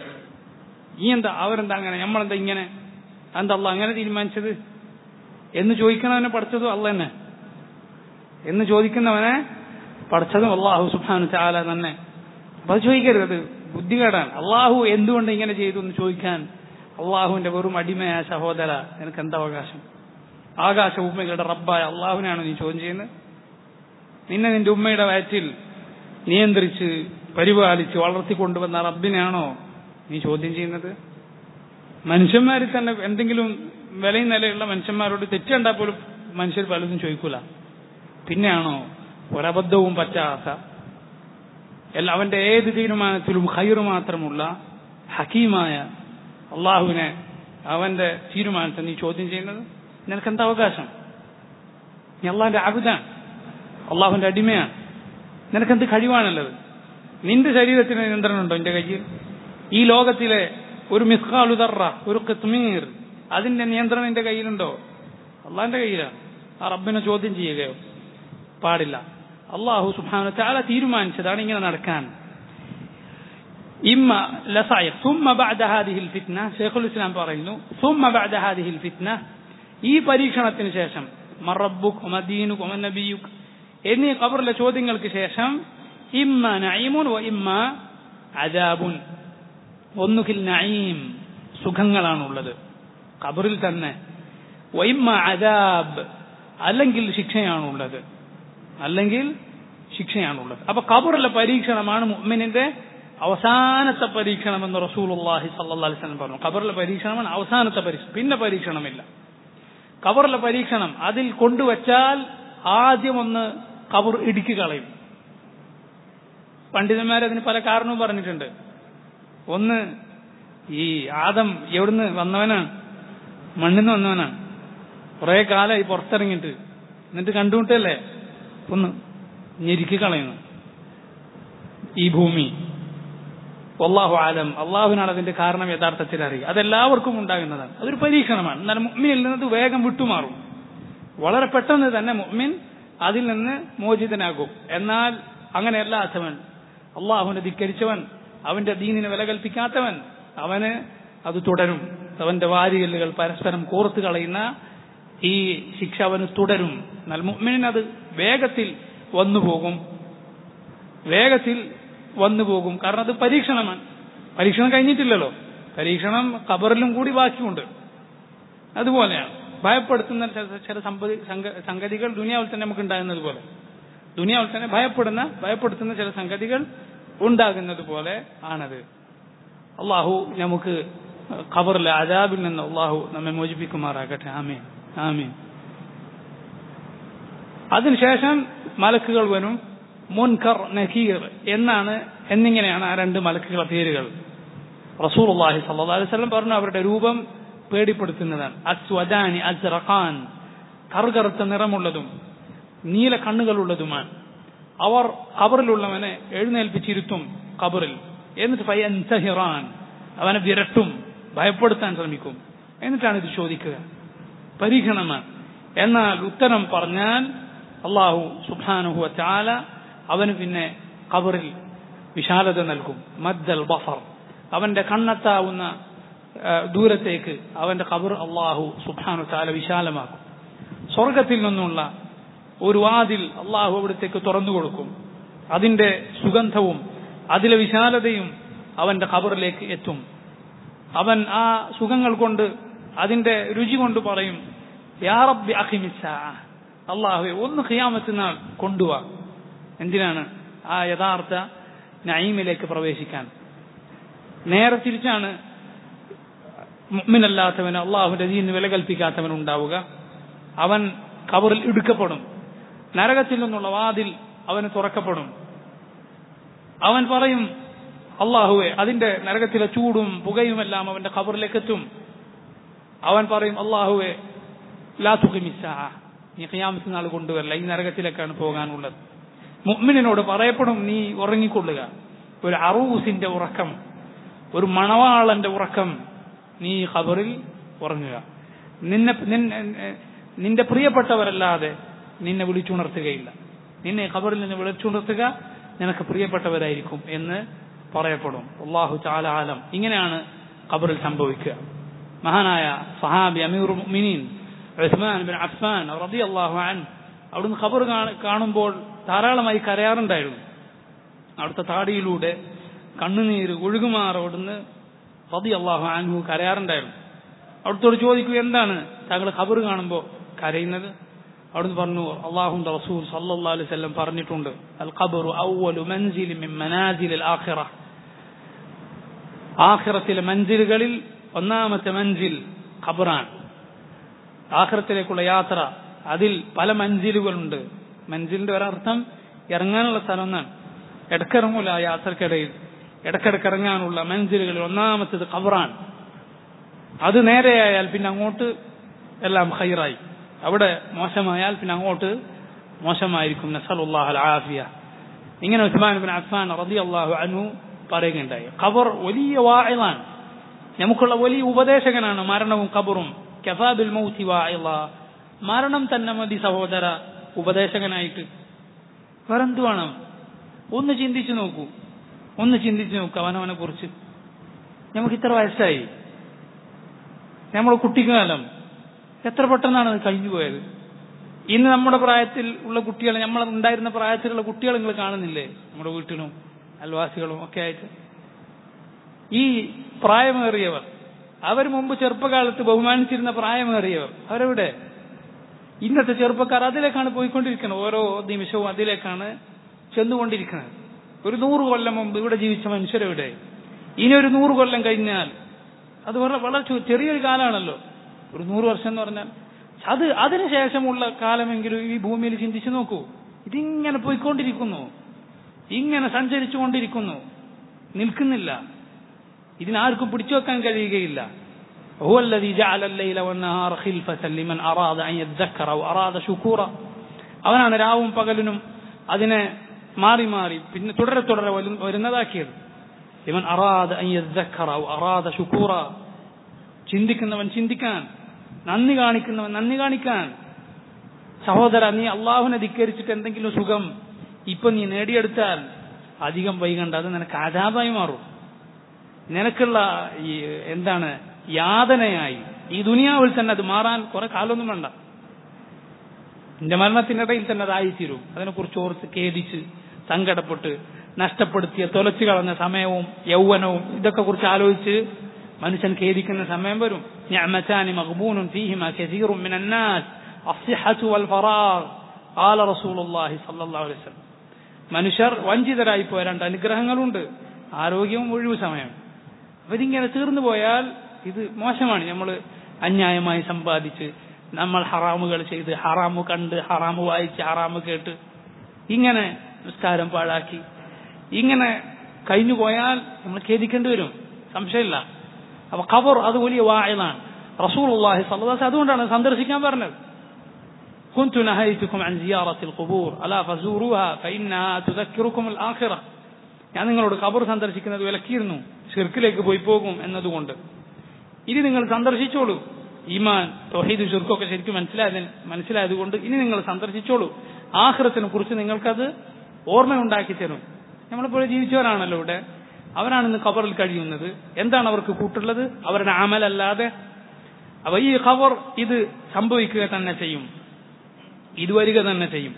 ഈ എന്താ അവരെന്താ അങ്ങനെ നമ്മളെന്താ ഇങ്ങനെ എന്താ അള്ളാഹ് അങ്ങനെ തീരുമാനിച്ചത് എന്ന് ചോദിക്കണവനെ പഠിച്ചതും അല്ല തന്നെ എന്ന് ചോദിക്കുന്നവനെ പഠിച്ചതും അള്ളാഹു സുബാനു ചാല തന്നെ അപ്പൊ അത് ചോദിക്കരുത് അത് ബുദ്ധികേടാണ് അള്ളാഹു എന്തുകൊണ്ട് ഇങ്ങനെ ചെയ്തു എന്ന് ചോദിക്കാൻ അള്ളാഹുവിന്റെ വെറും അടിമയായ സഹോദര നിനക്ക് എന്താ അവകാശം ആകാശ ഉമ്മകളുടെ റബ്ബായ അള്ളാഹുവിനാണോ നീ ചോദ്യം ചെയ്യുന്നത് നിന്നെ നിന്റെ ഉമ്മയുടെ വയറ്റിൽ നിയന്ത്രിച്ച് പരിപാലിച്ച് വളർത്തിക്കൊണ്ടുവന്ന റബ്ബിനെയാണോ നീ ചോദ്യം ചെയ്യുന്നത് മനുഷ്യന്മാരിൽ തന്നെ എന്തെങ്കിലും വിലയും നിലയുള്ള മനുഷ്യന്മാരോട് തെറ്റുണ്ടാ പോലും മനുഷ്യർ പലതും ചോദിക്കൂല പിന്നെയാണോ ഒരബദ്ധവും പറ്റാത്ത എല്ലാ അവന്റെ ഏത് തീരുമാനത്തിലും ഹൈറ് മാത്രമുള്ള ഹക്കീമായ അള്ളാഹുവിനെ അവന്റെ തീരുമാനത്തെ നീ ചോദ്യം ചെയ്യുന്നത് നിനക്ക് എന്താ അവകാശം നീ അള്ളാഹിന്റെ അബുദാണ് അള്ളാഹുവിന്റെ അടിമയാണ് നിനക്കെന്ത് കഴിവാണുള്ളത് നിന്റെ ശരീരത്തിന് നിയന്ത്രണമുണ്ടോ എന്റെ കയ്യിൽ ഈ ലോകത്തിലെ ഒരു മിസ്കാലുദറ ഒരു കിത്മീർ അതിന്റെ നിയന്ത്രണം എന്റെ കയ്യിലുണ്ടോ അള്ളാഹിന്റെ കയ്യിലാണ് ആ റബ്ബിനെ ചോദ്യം ചെയ്യുകയോ പാടില്ല അള്ളാഹു സുബാന ചാല തീരുമാനിച്ചതാണ് ഇങ്ങനെ നടക്കാൻ ഇമ്മ ലസായ സുമ്മ ബഅദ ഹാദിഹിൽ ഫിത്ന ഷെയ്ഖുൽ ഇസ്ലാം പറയുന്നു സുമ്മ ബഅദ ഹാദിഹിൽ ഫിത്ന ഈ പരീക്ഷണത്തിന് ശേഷം മറബുക് മദീനുക് നബിയുക് എന്നീ ഖബറിലെ ചോദ്യങ്ങൾക്ക് ശേഷം ഇമ്മ നഈമുൻ വ ഇമ്മ അദാബുൻ ഒന്നുകിൽ നഈം സുഖങ്ങളാണുള്ളത് ഖബറിൽ തന്നെ വ ഇമ്മ അദാബ് അല്ലെങ്കിൽ ശിക്ഷയാണുള്ളത് അല്ലെങ്കിൽ ശിക്ഷയാണുള്ളത് അപ്പൊ ഖബറിലെ പരീക്ഷണമാണ് മുഅ്മിനിന്റെ അവസാനത്തെ പരീക്ഷണം എന്ന് റസൂലുള്ളാഹി സല്ലല്ലാഹു അലൈഹി വസല്ലം പറഞ്ഞു ഖബറിലെ പരീക്ഷണമാണ് അവസാനത്തെ പരീക്ഷണം പിന്നെ പരീക്ഷണമില്ല ഖബറിലെ പരീക്ഷണം അതിൽ കൊണ്ടുവച്ചാൽ ആദ്യം ഒന്ന് ഖബർ ഇടുക്കി കളയും പണ്ഡിതന്മാർ അതിന് പല കാരണവും പറഞ്ഞിട്ടുണ്ട് ഒന്ന് ഈ ആദം എവിടുന്ന് വന്നവനാണ് മണ്ണിൽ നിന്ന് വന്നവനാണ് കുറെ കാലമായി പുറത്തിറങ്ങിയിട്ട് എന്നിട്ട് കണ്ടുമുട്ടല്ലേ ഒന്ന് ഞെരുക്കി കളയുന്നു ഈ ഭൂമി അള്ളാഹു ആലം അള്ളാഹുവിനാണ് അതിന്റെ കാരണം യഥാർത്ഥത്തിൽ അറിയുക അതെല്ലാവർക്കും ഉണ്ടാകുന്നതാണ് അതൊരു പരീക്ഷണമാണ് എന്നാൽ മുഅ്മിനിൽ നിന്ന് വേഗം വിട്ടുമാറും വളരെ പെട്ടെന്ന് തന്നെ മുഅ്മിൻ അതിൽ നിന്ന് മോചിതനാകും എന്നാൽ അങ്ങനെയല്ലാത്തവൻ അള്ളാഹുവിനെ ധിക്കരിച്ചവൻ അവന്റെ ദീനിനെ വില കൽപ്പിക്കാത്തവൻ അവന് അത് തുടരും അവന്റെ വാരികല്ലുകൾ പരസ്പരം കോർത്തു കളയുന്ന ഈ ശിക്ഷ അവന് തുടരും എന്നാൽ മുഅ്മിനിന് അത് വേഗത്തിൽ വന്നുപോകും വേഗത്തിൽ വന്നുപോകും കാരണം അത് പരീക്ഷണമാണ് പരീക്ഷണം കഴിഞ്ഞിട്ടില്ലല്ലോ പരീക്ഷണം ഖബറിലും കൂടി ബാക്കിയുണ്ട് അതുപോലെയാണ് ഭയപ്പെടുത്തുന്ന ചില- ചില സമ്പതി- സംഗ- സംഗതികൾ ദുനിയാവിൽ തന്നെ നമുക്ക് ഉണ്ടാകുന്നത് പോലെ ദുനിയാവിൽ തന്നെ ഭയപ്പെടുന്ന ഭയപ്പെടുത്തുന്ന ചില സംഗതികൾ ഉണ്ടാകുന്നത് പോലെ ആണത് അള്ളാഹു നമുക്ക് ഖബറിലെ അജാബിൽ നിന്ന് അള്ളാഹു നമ്മെ മോചിപ്പിക്കുമാറാകട്ടെ ആമീൻ ആമീൻ അതിനുശേഷം മലക്കുകൾ വരും മുൻകർ നഖീർ എന്നാണ് എന്നിങ്ങനെയാണ് ആ രണ്ട് മലക്കുകളുടെ പേരുകൾ റസൂൽ അള്ളാഹി സല്ലാ അലൈഹി സ്വലം പറഞ്ഞു അവരുടെ രൂപം പേടിപ്പെടുത്തുന്നതാണ് അസ്വദാനി അസ്റഖാൻ കറുകറുത്ത നിറമുള്ളതും നീല കണ്ണുകളുള്ളതുമാണ് അവർ ഖബറിലുള്ളവനെ എഴുന്നേൽപ്പിച്ചിരുത്തും ഖബറിൽ എന്നിട്ട് ഫയൻസഹിറാൻ അവനെ വിരട്ടും ഭയപ്പെടുത്താൻ ശ്രമിക്കും എന്നിട്ടാണ് ഇത് ചോദിക്കുക പരീക്ഷണമാണ് എന്നാൽ ഉത്തരം പറഞ്ഞാൽ അള്ളാഹു സുബാനുഹു ചാല അവന് പിന്നെ ഖബറിൽ വിശാലത നൽകും മദ്ദൽ ബഫർ അവന്റെ കണ്ണെത്താവുന്ന ദൂരത്തേക്ക് അവന്റെ ഖബർ അള്ളാഹു സുബാനു ചാല വിശാലമാക്കും സ്വർഗത്തിൽ നിന്നുള്ള ഒരു വാതിൽ അള്ളാഹു അവിടത്തേക്ക് തുറന്നു കൊടുക്കും അതിന്റെ സുഗന്ധവും അതിലെ വിശാലതയും അവന്റെ ഖബറിലേക്ക് എത്തും അവൻ ആ സുഖങ്ങൾ കൊണ്ട് അതിന്റെ രുചി കൊണ്ട് പറയും യാ റബ്ബി അഹിമിച്ച അള്ളാഹുവെ ഒന്ന് ഖിയാമത്ത് നാൾ കൊണ്ടുവാ എന്തിനാണ് ആ യഥാർത്ഥ നഈമിലേക്ക് പ്രവേശിക്കാൻ നേരെ തിരിച്ചാണ് മുഅ്മിനല്ലാത്തവന് അള്ളാഹുവിന്റെ ദീനിന് വില കൽപ്പിക്കാത്തവൻ ഉണ്ടാവുക അവൻ കബറിൽ ഇടുക്കപ്പെടും നരകത്തിൽ നിന്നുള്ള വാതിൽ അവന് തുറക്കപ്പെടും അവൻ പറയും അള്ളാഹുവെ അതിന്റെ നരകത്തിലെ ചൂടും പുകയുമെല്ലാം അവന്റെ ഖബറിലേക്ക് എത്തും അവൻ പറയും അള്ളാഹുവെ ലാ തുഖിമിസ നീ ഖിയാമത്ത് നാൾ കൊണ്ടുവരില്ല ഈ നരകത്തിലേക്കാണ് പോകാനുള്ളത് മുഅ്മിനിനോട് പറയപ്പെടും നീ ഉറങ്ങിക്കൊള്ളുക ഒരു അറൂസിന്റെ ഉറക്കം ഒരു മണവാളന്റെ ഉറക്കം നീ ഖബറിൽ ഉറങ്ങുക നിന്നെ നിന്റെ പ്രിയപ്പെട്ടവരല്ലാതെ നിന്നെ വിളിച്ചുണർത്തുകയില്ല നിന്നെ ഖബറിൽ നിന്ന് വിളിച്ചുണർത്തുക നിനക്ക് പ്രിയപ്പെട്ടവരായിരിക്കും എന്ന് പറയപ്പെടും അള്ളാഹു ചാല ആലം ഇങ്ങനെയാണ് ഖബറിൽ സംഭവിക്കുക മഹാനായ സഹാബി അമീർ മുഅ്മിനീൻ ഉസ്മാൻ ബിൻ അഫ്ഫാൻ റളിയല്ലാഹു അൻ അവിടുന്ന് ഖബർ കാണുമ്പോൾ ധാരാളമായി കരയാറുണ്ടായിരുന്നു അവിടുത്തെ താടിയിലൂടെ കണ്ണുനീര് ഒഴുകുമാർ അവിടുന്ന് റതി അള്ളാഹു അൻഹു കരയാറുണ്ടായിരുന്നു അവിടുത്തോട് ചോദിക്കൂ എന്താണ് താങ്കൾ ഖബർ കാണുമ്പോൾ കരയുന്നത് അവിടുന്ന് പറഞ്ഞു അള്ളാഹുന്റെ റസൂൽ സല്ലല്ലാഹു അലൈഹി വസല്ലം പറഞ്ഞിട്ടുണ്ട് അൽ ഖബറു അവ്വലു മൻസിലി മിൻ മനാസിലിൽ ആഖിറ ആഖിറത്തിലെ മൻസിലുകളിൽ ഒന്നാമത്തെ മൻസിൽ ഖബറാണ് ആഖിറത്തിലേക്കുള്ള യാത്ര അതിൽ പല മൻസിലുകളുണ്ട് മൻസിലിന്റെ ഒരർത്ഥം ഇറങ്ങാനുള്ള സ്ഥലം എന്നാണ് ഇടക്കിറങ്ങൂല ആ യാത്രക്കിടയിൽ ഇടക്കിടക്ക് ഇറങ്ങാനുള്ള മൻസിലുകളിൽ ഒന്നാമത്തേത് ഖബറാണ് അത് നേരെയായാൽ പിന്നെ അങ്ങോട്ട് എല്ലാം ഹൈറായി അവിടെ മോശമായാൽ പിന്നെ അങ്ങോട്ട് മോശമായിരിക്കും നസലുല്ലാഹ് ആഫിയ ഇങ്ങനെ ഉസ്മാൻ ബിൻ അഫ്ഫാൻ റളിയല്ലാഹു അൻഹു പറയുകയുണ്ടായി ഖബർ വലിയ വായിലാണ് നമുക്കുള്ള വലിയ ഉപദേശകനാണ് മരണവും ഖബറും കഫാബിൽ മൗത്തി വായില മരണം തന്നെ മതി സഹോദര ഉപദേശകനായിട്ട് വേറെന്തു വേണം ഒന്ന് ചിന്തിച്ചു നോക്കൂ ഒന്ന് ചിന്തിച്ചു നോക്കൂ അവനവനെ കുറിച്ച് നമുക്ക് ഇത്ര വയസ്സായി നമ്മുടെ കുട്ടിക്കാലം എത്ര പെട്ടെന്നാണ് അത് കഴിഞ്ഞു പോയത് ഇന്ന് നമ്മുടെ പ്രായത്തിൽ ഉള്ള കുട്ടികൾ നമ്മൾ ഉണ്ടായിരുന്ന പ്രായത്തിലുള്ള കുട്ടികൾ നിങ്ങൾ കാണുന്നില്ലേ നമ്മുടെ വീട്ടിലും അയൽവാസികളും ഒക്കെ ആയിട്ട് ഈ പ്രായമേറിയവർ അവർ മുമ്പ് ചെറുപ്പകാലത്ത് ബഹുമാനിച്ചിരുന്ന പ്രായമേറിയവർ അവരെവിടെ ഇന്നത്തെ ചെറുപ്പക്കാർ അതിലേക്കാണ് പോയിക്കൊണ്ടിരിക്കുന്നത് ഓരോ നിമിഷവും അതിലേക്കാണ് ചെന്നുകൊണ്ടിരിക്കുന്നത് ഒരു നൂറ് കൊല്ലം മുമ്പ് ഇവിടെ ജീവിച്ച മനുഷ്യരെവിടെ ഇനി ഒരു നൂറ് കൊല്ലം കഴിഞ്ഞാൽ അത് വളരെ വളരെ ചെറിയൊരു കാലമാണല്ലോ ഒരു നൂറ് വർഷം എന്ന് പറഞ്ഞാൽ അത് അതിനുശേഷമുള്ള കാലമെങ്കിലും ഈ ഭൂമിയിൽ ചിന്തിച്ചു നോക്കൂ ഇതിങ്ങനെ പോയിക്കൊണ്ടിരിക്കുന്നു ഇങ്ങനെ സഞ്ചരിച്ചു കൊണ്ടിരിക്കുന്നു നിൽക്കുന്നില്ല ഇതിനാർക്കും പിടിച്ചു വെക്കാൻ കഴിയുകയില്ല هو الذي جعل الليل والنهار خلفة لمن أراد أن يذكر أو أراد شكورا അവനാണ് രാവും പകലിനും അതിനെ മാറി മാറി പിന്നെ തുടരെ തുടരെ വരുന്നതാക്കിയത് ഇവൻ അറാദ അയ്യക്കറ അറാദ ശുക്കൂറ ചിന്തിക്കുന്നവൻ ചിന്തിക്കാൻ നന്ദി കാണിക്കുന്നവൻ നന്ദി കാണിക്കാൻ സഹോദര നീ അള്ളാഹുവിനെ ധിക്കരിച്ചിട്ട് എന്തെങ്കിലും സുഖം ഇപ്പൊ നീ നേടിയെടുത്താൽ അധികം വൈകണ്ട അത് നിനക്ക് ആജാബായി മാറും നിനക്കുള്ള ഈ എന്താണ് യാതനയായി ഈ ദുനിയാവിൽ തന്നെ അത് മാറാൻ കുറെ കാലമൊന്നും വേണ്ട നിന്റെ മരണത്തിനിടയിൽ തന്നെ അതായിത്തീരും അതിനെക്കുറിച്ച് ഓർത്ത് ഖേദിച്ച് സങ്കടപ്പെട്ട് നഷ്ടപ്പെടുത്തിയ തൊലച്ചു കളഞ്ഞ സമയവും യൗവനവും ഇതൊക്കെ കുറിച്ച് ആലോചിച്ച് മനുഷ്യൻ ഖേദിക്കുന്ന സമയം വരും നിഅമതാനി മഗ്ബൂനുൻ ഫീഹിമാ കസീറുൻ മിനൻ നാസ് الصحة والفراغ قال رسول الله صلى الله عليه وسلم മനുഷ്യർ വഞ്ചിതരായി പോയ രണ്ട് അനുഗ്രഹങ്ങളുണ്ട് ആരോഗ്യവും ഒഴിവ് സമയം അപ്പൊ ഇതിങ്ങനെ തീർന്നു പോയാൽ ഇത് മോശമാണ് നമ്മൾ അന്യായമായി സമ്പാദിച്ച് നമ്മൾ ഹറാമുകൾ ചെയ്ത് ഹറാമു കണ്ട് ഹറാമു വായിച്ച് ഹറാമു കേട്ട് ഇങ്ങനെ നിസ്കാരം പാഴാക്കി ഇങ്ങനെ കഴിഞ്ഞു പോയാൽ നമ്മൾ ഖേദിക്കേണ്ടി വരും സംശയമില്ല അപ്പൊ ഖബർ അത് വലിയ വായതാണ് റസൂൽ അള്ളാഹി സല്ലാസ് അതുകൊണ്ടാണ് സന്ദർശിക്കാൻ പറഞ്ഞത് كنت نهيتكم عن زيارة القبور ألا فزوروها فإنها تذكركم الآخرة ഞാൻ നിങ്ങളോട് ഖബർ സന്ദർശിക്കുന്നത് വിലക്കിയിരുന്നു ഷിർക്കിലേക്ക് പോയി പോകും എന്നതുകൊണ്ട് ഇനി നിങ്ങൾ സന്ദർശിച്ചോളൂ ഈമാൻ തൊഹീദ് ഷിർക്കൊക്കെ ശരിക്കും മനസ്സിലായത് മനസ്സിലായതുകൊണ്ട് ഇനി നിങ്ങൾ സന്ദർശിച്ചോളൂ ആഹ്റത്തിനെ കുറിച്ച് നിങ്ങൾക്കത് ഓർമ്മയുണ്ടാക്കി തരും നമ്മളിപ്പോൾ ജീവിച്ചവരാണല്ലോ ഇവിടെ അവരാണ് ഇന്ന് ഖബറിൽ കഴിയുന്നത് എന്താണ് അവർക്ക് കൂട്ടുള്ളത് അവരുടെ അമലല്ലാതെ അപ്പൊ ഈ ഖബർ ഇത് സംഭവിക്കുക തന്നെ ചെയ്യും ഇത് വരിക തന്നെ ചെയ്യും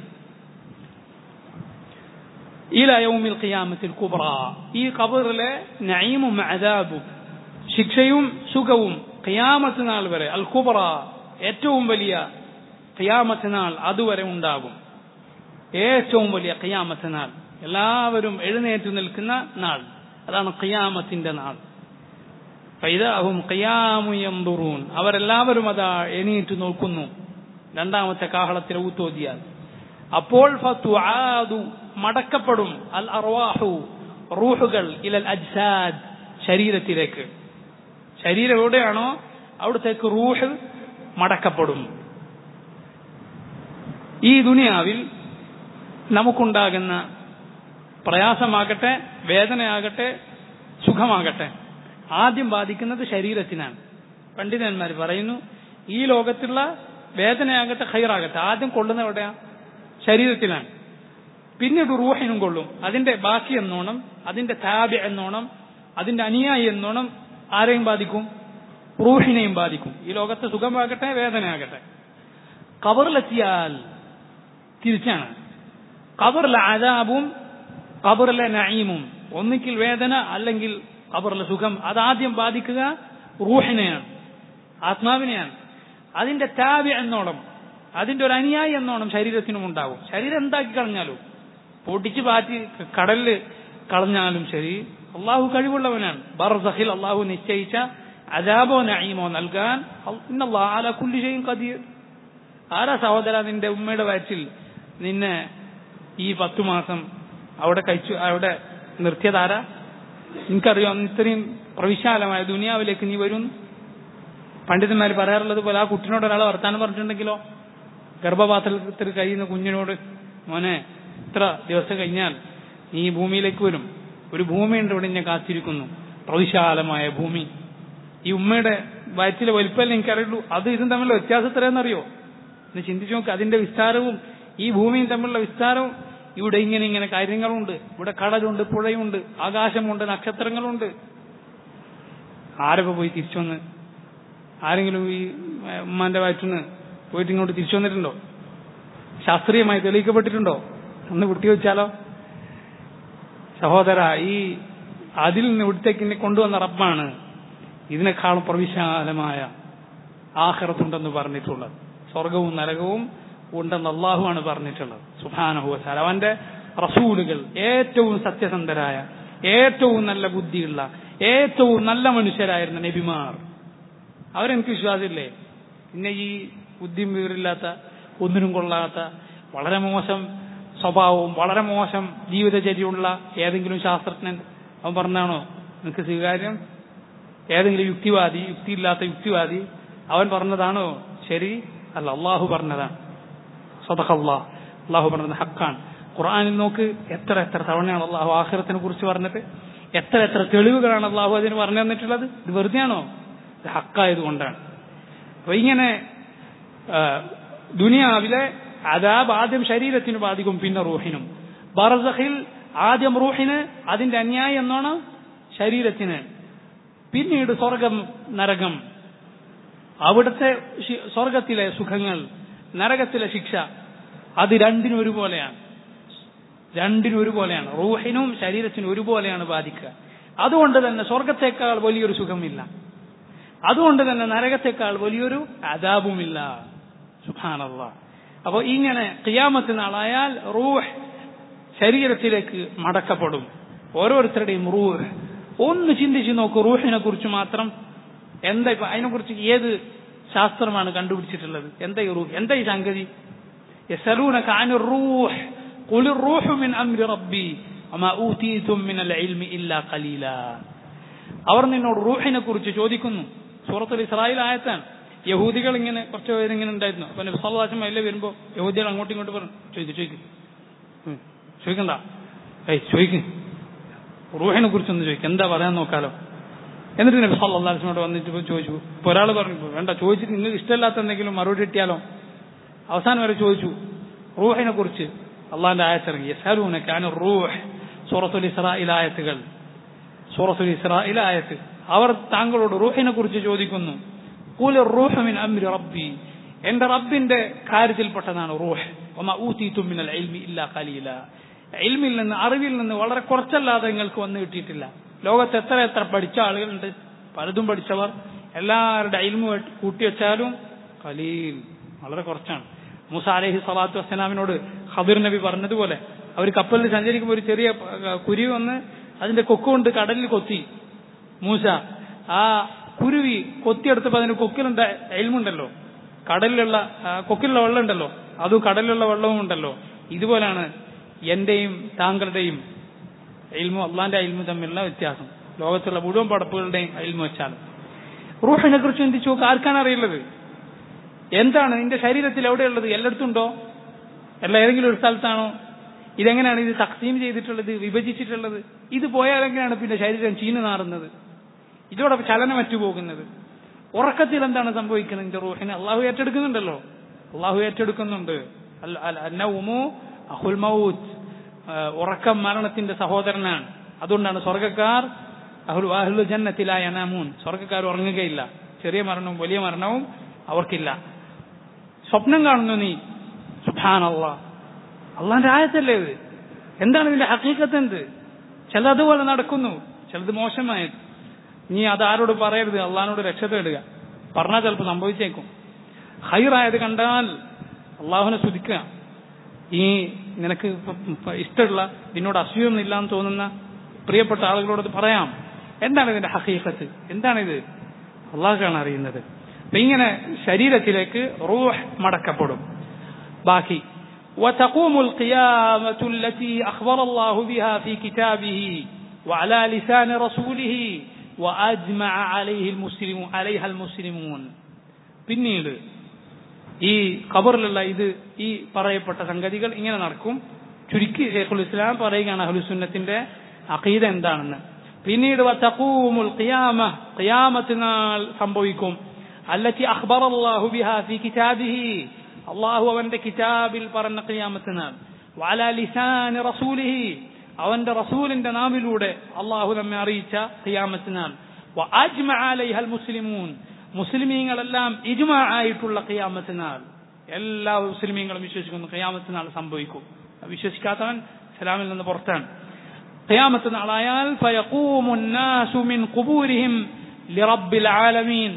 ഇല യൗമിൽ ഖിയാമത്തിൽ കുബ്ര ഈ ഖബറിലെ നഈമും അദാബും ശിക്ഷയും സുഖവും ഖിയാമത്ത് നാൾ വരെ അൽ കുബ്ര ഏറ്റവും വലിയ ഖിയാമത്ത് നാൾ അതുവരെ ഉണ്ടാകും ഏറ്റവും വലിയ ഖിയാമത്ത് നാൾ എല്ലാവരും എഴുന്നേറ്റ് നിൽക്കുന്ന നാൾ അതാണ് ഖിയാമത്തിന്റെ നാൾ ഫൈദാഹും ഖിയാമുയന്തുറൂൻ അവരെല്ലാവരും അതാ എണീറ്റ് നോക്കുന്നു രണ്ടാമത്തെ കാഹളത്തിൽ ഊത്തോതിയാൽ അപ്പോൾ ഫത്തുആദു മടക്കപ്പെടും അൽ അർവാഹു റൂഹുകൾ ഇലൽ അജ്സാദ് ശരീരത്തിലേക്ക് ശരീരം എവിടെയാണോ അവിടത്തേക്ക് റൂഹ് മടക്കപ്പെടും ഈ ദുനിയാവിൽ നമുക്കുണ്ടാകുന്ന പ്രയാസമാകട്ടെ വേദനയാകട്ടെ സുഖമാകട്ടെ ആദ്യം ബാധിക്കുന്നത് ശരീരത്തിനാണ് പണ്ഡിതന്മാർ പറയുന്നു ഈ ലോകത്തുള്ള വേദനയാകട്ടെ ഹൈറാകട്ടെ ആദ്യം കൊള്ളുന്ന എവിടെയാ ശരീരത്തിലാണ് പിന്നീട് റൂഹിനും കൊള്ളും അതിന്റെ ബാക്കി എന്നോണം അതിന്റെ താബ് എന്നോണം അതിന്റെ അനുയായി എന്നോണം ആരെയും ബാധിക്കും റൂഹിനെയും ബാധിക്കും ഈ ലോകത്തെ സുഖമാകട്ടെ വേദനയാകട്ടെ കബറിലെത്തിയാൽ തിരിച്ചാണ് കബറിലെ അതാബും കബറിലെ നഈമും ഒന്നിക്കിൽ വേദന അല്ലെങ്കിൽ കബറിലെ സുഖം അതാദ്യം ബാധിക്കുക റൂഹിനെയാണ് ആത്മാവിനെയാണ് അതിന്റെ താവ്യ എന്നോണം അതിന്റെ ഒരു അനുയായി എന്നോണം ശരീരത്തിനും ഉണ്ടാവും ശരീരം എന്താക്കി കളഞ്ഞാലും പൊട്ടിച്ച് പാറ്റി കടലിൽ കളഞ്ഞാലും ശരി അള്ളാഹു കഴിവുള്ളവനാണ് ബർസഹിൽ അള്ളാഹു നിശ്ചയിച്ച അജാബോ നഈമോ നൽകാൻ അല കുല്ലി ചെയ്യും കതിർ ആരാ സഹോദര നിന്റെ ഉമ്മയുടെ വയറ്റിൽ നിന്നെ ഈ പത്തു മാസം അവിടെ കഴിച്ചു അവിടെ നിർത്തിയതാരാ നിനക്കറിയാം ഇത്രയും പ്രവിശാലമായ ദുനിയാവിലേക്ക് നീ വരും പണ്ഡിതന്മാർ പറയാറുള്ളത് പോലെ ആ കുട്ടിനോട് ഒരാൾ വർത്താനം പറഞ്ഞിട്ടുണ്ടെങ്കിലോ ഗർഭപാത്രത്തിൽ കഴിയുന്ന കുഞ്ഞിനോട് മോനെ ഇത്ര ദിവസം കഴിഞ്ഞാൽ നീ ഈ ഭൂമിയിലേക്ക് വരും ഒരു ഭൂമിയുണ്ട് ഇവിടെ ഞാൻ കാത്തിരിക്കുന്നു പ്രവിശാലമായ ഭൂമി ഈ ഉമ്മയുടെ വയറ്റിലെ വലിപ്പമല്ലേ എനിക്കറിയുള്ളൂ അത് ഇതും തമ്മിലുള്ള വ്യത്യാസം എത്രയെന്നറിയോ എന്ന് ചിന്തിച്ചു നോക്ക് അതിന്റെ വിസ്താരവും ഈ ഭൂമിയും തമ്മിലുള്ള വിസ്താരവും ഇവിടെ ഇങ്ങനെ ഇങ്ങനെ കാര്യങ്ങളുണ്ട് ഇവിടെ കടലുണ്ട് പുഴയുണ്ട് ആകാശമുണ്ട് നക്ഷത്രങ്ങളുണ്ട് ആരൊക്കെ പോയി തിരിച്ചു വന്ന് ആരെങ്കിലും ഈ ഉമ്മാന്റെ വയറ്റിന്ന് പോയിട്ട് ഇങ്ങോട്ട് തിരിച്ചു വന്നിട്ടുണ്ടോ ശാസ്ത്രീയമായി തെളിയിക്കപ്പെട്ടിട്ടുണ്ടോ ഒന്ന് കുട്ടിവെച്ചാലോ സഹോദര ഈ അതിൽ നിന്ന് ഇവിടത്തേക്ക് കൊണ്ടുവന്ന റബ്ബാണ് ഇതിനേക്കാളും പ്രവിശാലമായ ആഹ്റത്തുണ്ടെന്ന് പറഞ്ഞിട്ടുള്ളത് സ്വർഗവും നരകവും ഉണ്ടെന്ന് അള്ളാഹുവാണ് പറഞ്ഞിട്ടുള്ളത് സുഹാനഹുവസാൽ അവന്റെ റസൂലുകൾ ഏറ്റവും സത്യസന്ധരായ ഏറ്റവും നല്ല ബുദ്ധിയുള്ള ഏറ്റവും നല്ല മനുഷ്യരായിരുന്ന നബിമാർ അവരെനിക്ക് വിശ്വാസമില്ലേ പിന്നെ ഈ ബുദ്ധിയും വിവരമില്ലാത്ത ഒന്നിനും കൊള്ളാത്ത വളരെ മോശം സ്വഭാവവും വളരെ മോശം ജീവിതചര്യയുള്ള ഏതെങ്കിലും ശാസ്ത്രജ്ഞൻ അവൻ പറഞ്ഞാണോ നിനക്ക് സ്വീകാര്യം ഏതെങ്കിലും യുക്തിവാദി യുക്തിയില്ലാത്ത യുക്തിവാദി അവൻ പറഞ്ഞതാണോ ശരി അല്ല അള്ളാഹു പറഞ്ഞതാണ് സ്വതഹല്ലാ അള്ളാഹു പറഞ്ഞത് ഹക്കാണ് ഖുർആാനിൽ നോക്ക് എത്ര എത്ര തവണയാണ് അള്ളാഹു ആഹ്റത്തിനെ കുറിച്ച് പറഞ്ഞിട്ട് എത്ര എത്ര തെളിവുകളാണ് അള്ളാഹു അതിന് പറഞ്ഞു തന്നിട്ടുള്ളത് ഇത് വെറുതെയാണോ ഇത് ഹക്കായതുകൊണ്ടാണ് അപ്പൊ ഇങ്ങനെ ദുനിയാവിലെ അതാബ് ആദ്യം ശരീരത്തിന് ബാധിക്കും പിന്നെ റൂഹിനും ബർസഖിൽ ആദ്യം റൂഹിന് അതിന്റെ അന്യായം എന്നോണം ശരീരത്തിന് പിന്നീട് സ്വർഗം നരകം അവിടുത്തെ സ്വർഗത്തിലെ സുഖങ്ങൾ നരകത്തിലെ ശിക്ഷ അത് രണ്ടിനും ഒരുപോലെയാണ് രണ്ടിനും ഒരുപോലെയാണ് റൂഹിനും ശരീരത്തിനും ഒരുപോലെയാണ് ബാധിക്കുക അതുകൊണ്ട് തന്നെ സ്വർഗത്തേക്കാൾ വലിയൊരു സുഖമില്ല അതുകൊണ്ട് തന്നെ നരകത്തെക്കാൾ വലിയൊരു അതാപുമില്ല സുഖാനല്ല അപ്പോൾ ഇങ്ങനെ ഖിയാമത്ത് നാളായാൽ റൂഹ് ശരീരത്തിലേക്ക് മടക്കപ്പെടും ഓരോരുത്തരുടെയും റൂഹ് ഒന്ന് ചിന്തിച്ചു നോക്കൂ റൂഹിനെ കുറിച്ച് മാത്രം എന്താ ഇപ്പൊ അതിനെക്കുറിച്ച് ഏത് ശാസ്ത്രമാണ് കണ്ടുപിടിച്ചിട്ടുള്ളത് എന്താ ഈ റൂഹ് എന്താ ഈ സംഗതി يسألونك عن الروح قل الروح من أمر ربي وما أوتيتم من العلم إلا قليلا അവർ നിന്നോട് റൂഹിനെ കുറിച്ച് ചോദിക്കുന്നു സൂറത്തുൽ ഇസ്രായേൽ ആയത്താണ് യഹൂദികൾ ഇങ്ങനെ കുറച്ച് പേര് ഇങ്ങനെ ഉണ്ടായിരുന്നു അപ്പൊ നബി സല്ലാസം അതിലെ വരുമ്പോ യഹൂദികൾ അങ്ങോട്ടും ഇങ്ങോട്ടും പറഞ്ഞു ചോദിക്കും ചോദിക്കും ചോദിക്കണ്ട ഏയ് ചോദിക്കും റൂഹിനെ കുറിച്ചൊന്ന് ചോദിക്കും എന്താ പറയാൻ നോക്കാലോ എന്നിട്ട് നബി സല്ലാസ്മോട് വന്നിട്ട് ഇപ്പൊ ചോദിച്ചു ഇപ്പൊ ഒരാൾ പറഞ്ഞു വേണ്ട ചോദിച്ചിട്ട് നിങ്ങൾക്ക് ഇഷ്ടമില്ലാത്ത എന്തെങ്കിലും മറുപടി കിട്ടിയാലോ അവസാനം വരെ ചോദിച്ചു റൂഹിനെ കുറിച്ച് അള്ളാന്റെ ആയത്തിറങ്ങി യസാലൂനക്കാൻ റൂഹ് സൂറത്തുൽ ഇസ്രായിൽ ആയത്തുകൾ സൂറത്തുൽ ഇസ്രായിൽ ആയത്ത് അവർ താങ്കളോട് റൂഹിനെ കുറിച്ച് ചോദിക്കുന്നു കൂല റൂഹമിൻ അമ്രി റബ്ബി എന്റെ റബ്ബിന്റെ കാര്യത്തിൽപ്പെട്ടതാണ് റൂഹ് ഒമ ഊത്തീത്തും മിനൽ ഇൽമി ഇല്ലാ ഖലീല ഇൽമിൽ നിന്ന് അറിവിൽ നിന്ന് വളരെ കുറച്ചല്ലാതെ നിങ്ങൾക്ക് വന്നു കിട്ടിയിട്ടില്ല ലോകത്ത് എത്ര എത്ര പഠിച്ച ആളുകളുണ്ട് പലതും പഠിച്ചവർ എല്ലാവരുടെ ഇൽമു കൂട്ടിവെച്ചാലും ഖലീൽ വളരെ കുറച്ചാണ് മൂസ അലഹി സ്വലാത്തു വസ്സലാമിനോട് ഖബീർ നബി പറഞ്ഞതുപോലെ അവർ കപ്പലിൽ സഞ്ചരിക്കുമ്പോൾ ഒരു ചെറിയ കുരുവി വന്ന് അതിന്റെ കൊക്കുകൊണ്ട് കടലിൽ കൊത്തി മൂസ ആ കുരുവി കൊത്തിയെടുത്തപ്പോൾ അതിന് കൊക്കിലുണ്ട എൽമുണ്ടല്ലോ കടലിലുള്ള കൊക്കിലുള്ള വെള്ളം ഉണ്ടല്ലോ അതും കടലിലുള്ള വെള്ളവും ഉണ്ടല്ലോ ഇതുപോലാണ് എന്റെയും താങ്കളുടെയും എൽമു അള്ളാന്റെ അയിൽമു തമ്മിലുള്ള വ്യത്യാസം ലോകത്തുള്ള മുഴുവൻ പടപ്പുകളുടെയും അയിൽമു വെച്ചാൽ റൂഹിനെ കുറിച്ച് ചിന്തിച്ചു നോക്ക് ആർക്കാണ് അറിയുള്ളത് എന്താണ് നിന്റെ ശരീരത്തിൽ എവിടെയുള്ളത് എല്ലായിടത്തും ഉണ്ടോ അല്ല ഏതെങ്കിലും ഒരു സ്ഥലത്താണോ ഇതെങ്ങനെയാണ് ഇത് തക്സീം ചെയ്തിട്ടുള്ളത് വിഭജിച്ചിട്ടുള്ളത് ഇത് പോയാൽ എങ്ങനെയാണ് പിന്നെ ശരീരം ചീഞ്ഞു നാറുന്നത് ഇതോടെ ചലനമറ്റു പോകുന്നത് ഉറക്കത്തിൽ എന്താണ് സംഭവിക്കുന്നത് നിന്റെ റൂഹിനെ അള്ളാഹു ഏറ്റെടുക്കുന്നുണ്ടല്ലോ അള്ളാഹു ഏറ്റെടുക്കുന്നുണ്ട് അഹുൽ മൗത്ത് ഉറക്കം മരണത്തിന്റെ സഹോദരനാണ് അതുകൊണ്ടാണ് സ്വർഗക്കാർ അഹുൽ അഹുൽ ജന്നത്തിലായ അനാമൂൻ സ്വർഗക്കാർ ഉറങ്ങുകയില്ല ചെറിയ മരണവും വലിയ മരണവും അവർക്കില്ല സ്വപ്നം കാണുന്നു നീ സുഭാൻ അള്ളാ അള്ളാന്റെ ആയത്തല്ലേ ഇത് എന്താണ് ഇതിന്റെ ഹക്കീക്കത്ത് എന്ത് ചിലത് അതുപോലെ നടക്കുന്നു ചിലത് മോശമായത് നീ അത് ആരോട് പറയരുത് അള്ളഹാനോട് രക്ഷ തേടുക പറഞ്ഞാൽ ചിലപ്പോൾ സംഭവിച്ചേക്കും ഹൈറായത് കണ്ടാൽ അള്ളാഹുവിനെ സ്തുതിക്കുക ഈ നിനക്ക് ഇഷ്ടമുള്ള നിന്നോട് അസൂയൊന്നും ഇല്ലാന്ന് തോന്നുന്ന പ്രിയപ്പെട്ട ആളുകളോട് പറയാം എന്താണ് ഇതിന്റെ ഹക്കീക്കത്ത് എന്താണിത് അള്ളാഹുക്കാണ് അറിയുന്നത് അപ്പൊ ഇങ്ങനെ ശരീരത്തിലേക്ക് റൂഹ് മടക്കപ്പെടും ബാക്കി وتقوم القيامة التي أخبر الله بها في كتابه وعلى لسان رسوله وأجمع عليه المسلم عليها المسلمون പിന്നീട് ഈ ഖബറിലുള്ള ഇത് ഈ പറയപ്പെട്ട സംഗതികൾ ഇങ്ങനെ നടക്കും ചുരുക്കി ഷെയ്ഖുൽ ഇസ്ലാം പറയുകയാണ് അഹ്ലുസുന്നത്തിന്റെ അഖീദ എന്താണെന്ന് പിന്നീട് വതഖൂമുൽ ഖിയാമ ഖിയാമത്ത് നാൾ സംഭവിക്കും അല്ലത്തി അഖ്ബർ അല്ലാഹു ബിഹാ ഫീ കിതാബിഹി അള്ളാഹു അവന്റെ കിതാബിൽ പറഞ്ഞ ഖിയാമത്ത് നാൾ വഅലാ ലിസാനി റസൂലിഹി അവന്റെ റസൂലിന്റെ നാമിലൂടെ അള്ളാഹു നമ്മെ അറിയിച്ച ഖിയാമത്ത് നാൾ വഅജ്മഅ അലൈഹൽ മുസ്ലിമൂൻ മുസ്ലിമീങ്ങളെല്ലാം ഇജ്മാ ആയിട്ടുള്ള ഖിയാമത്ത് നാൾ എല്ലാ മുസ്ലിമീങ്ങളും വിശ്വസിക്കുന്നു ഖിയാമത്ത് നാൾ സംഭവിക്കും വിശ്വസിക്കാത്തവൻ സലാമിൽ നിന്ന് പുറത്താണ് ഖിയാമത്ത് നാളായാൽ ഫയഖൂമു الناس من قبورهم لرب العالمين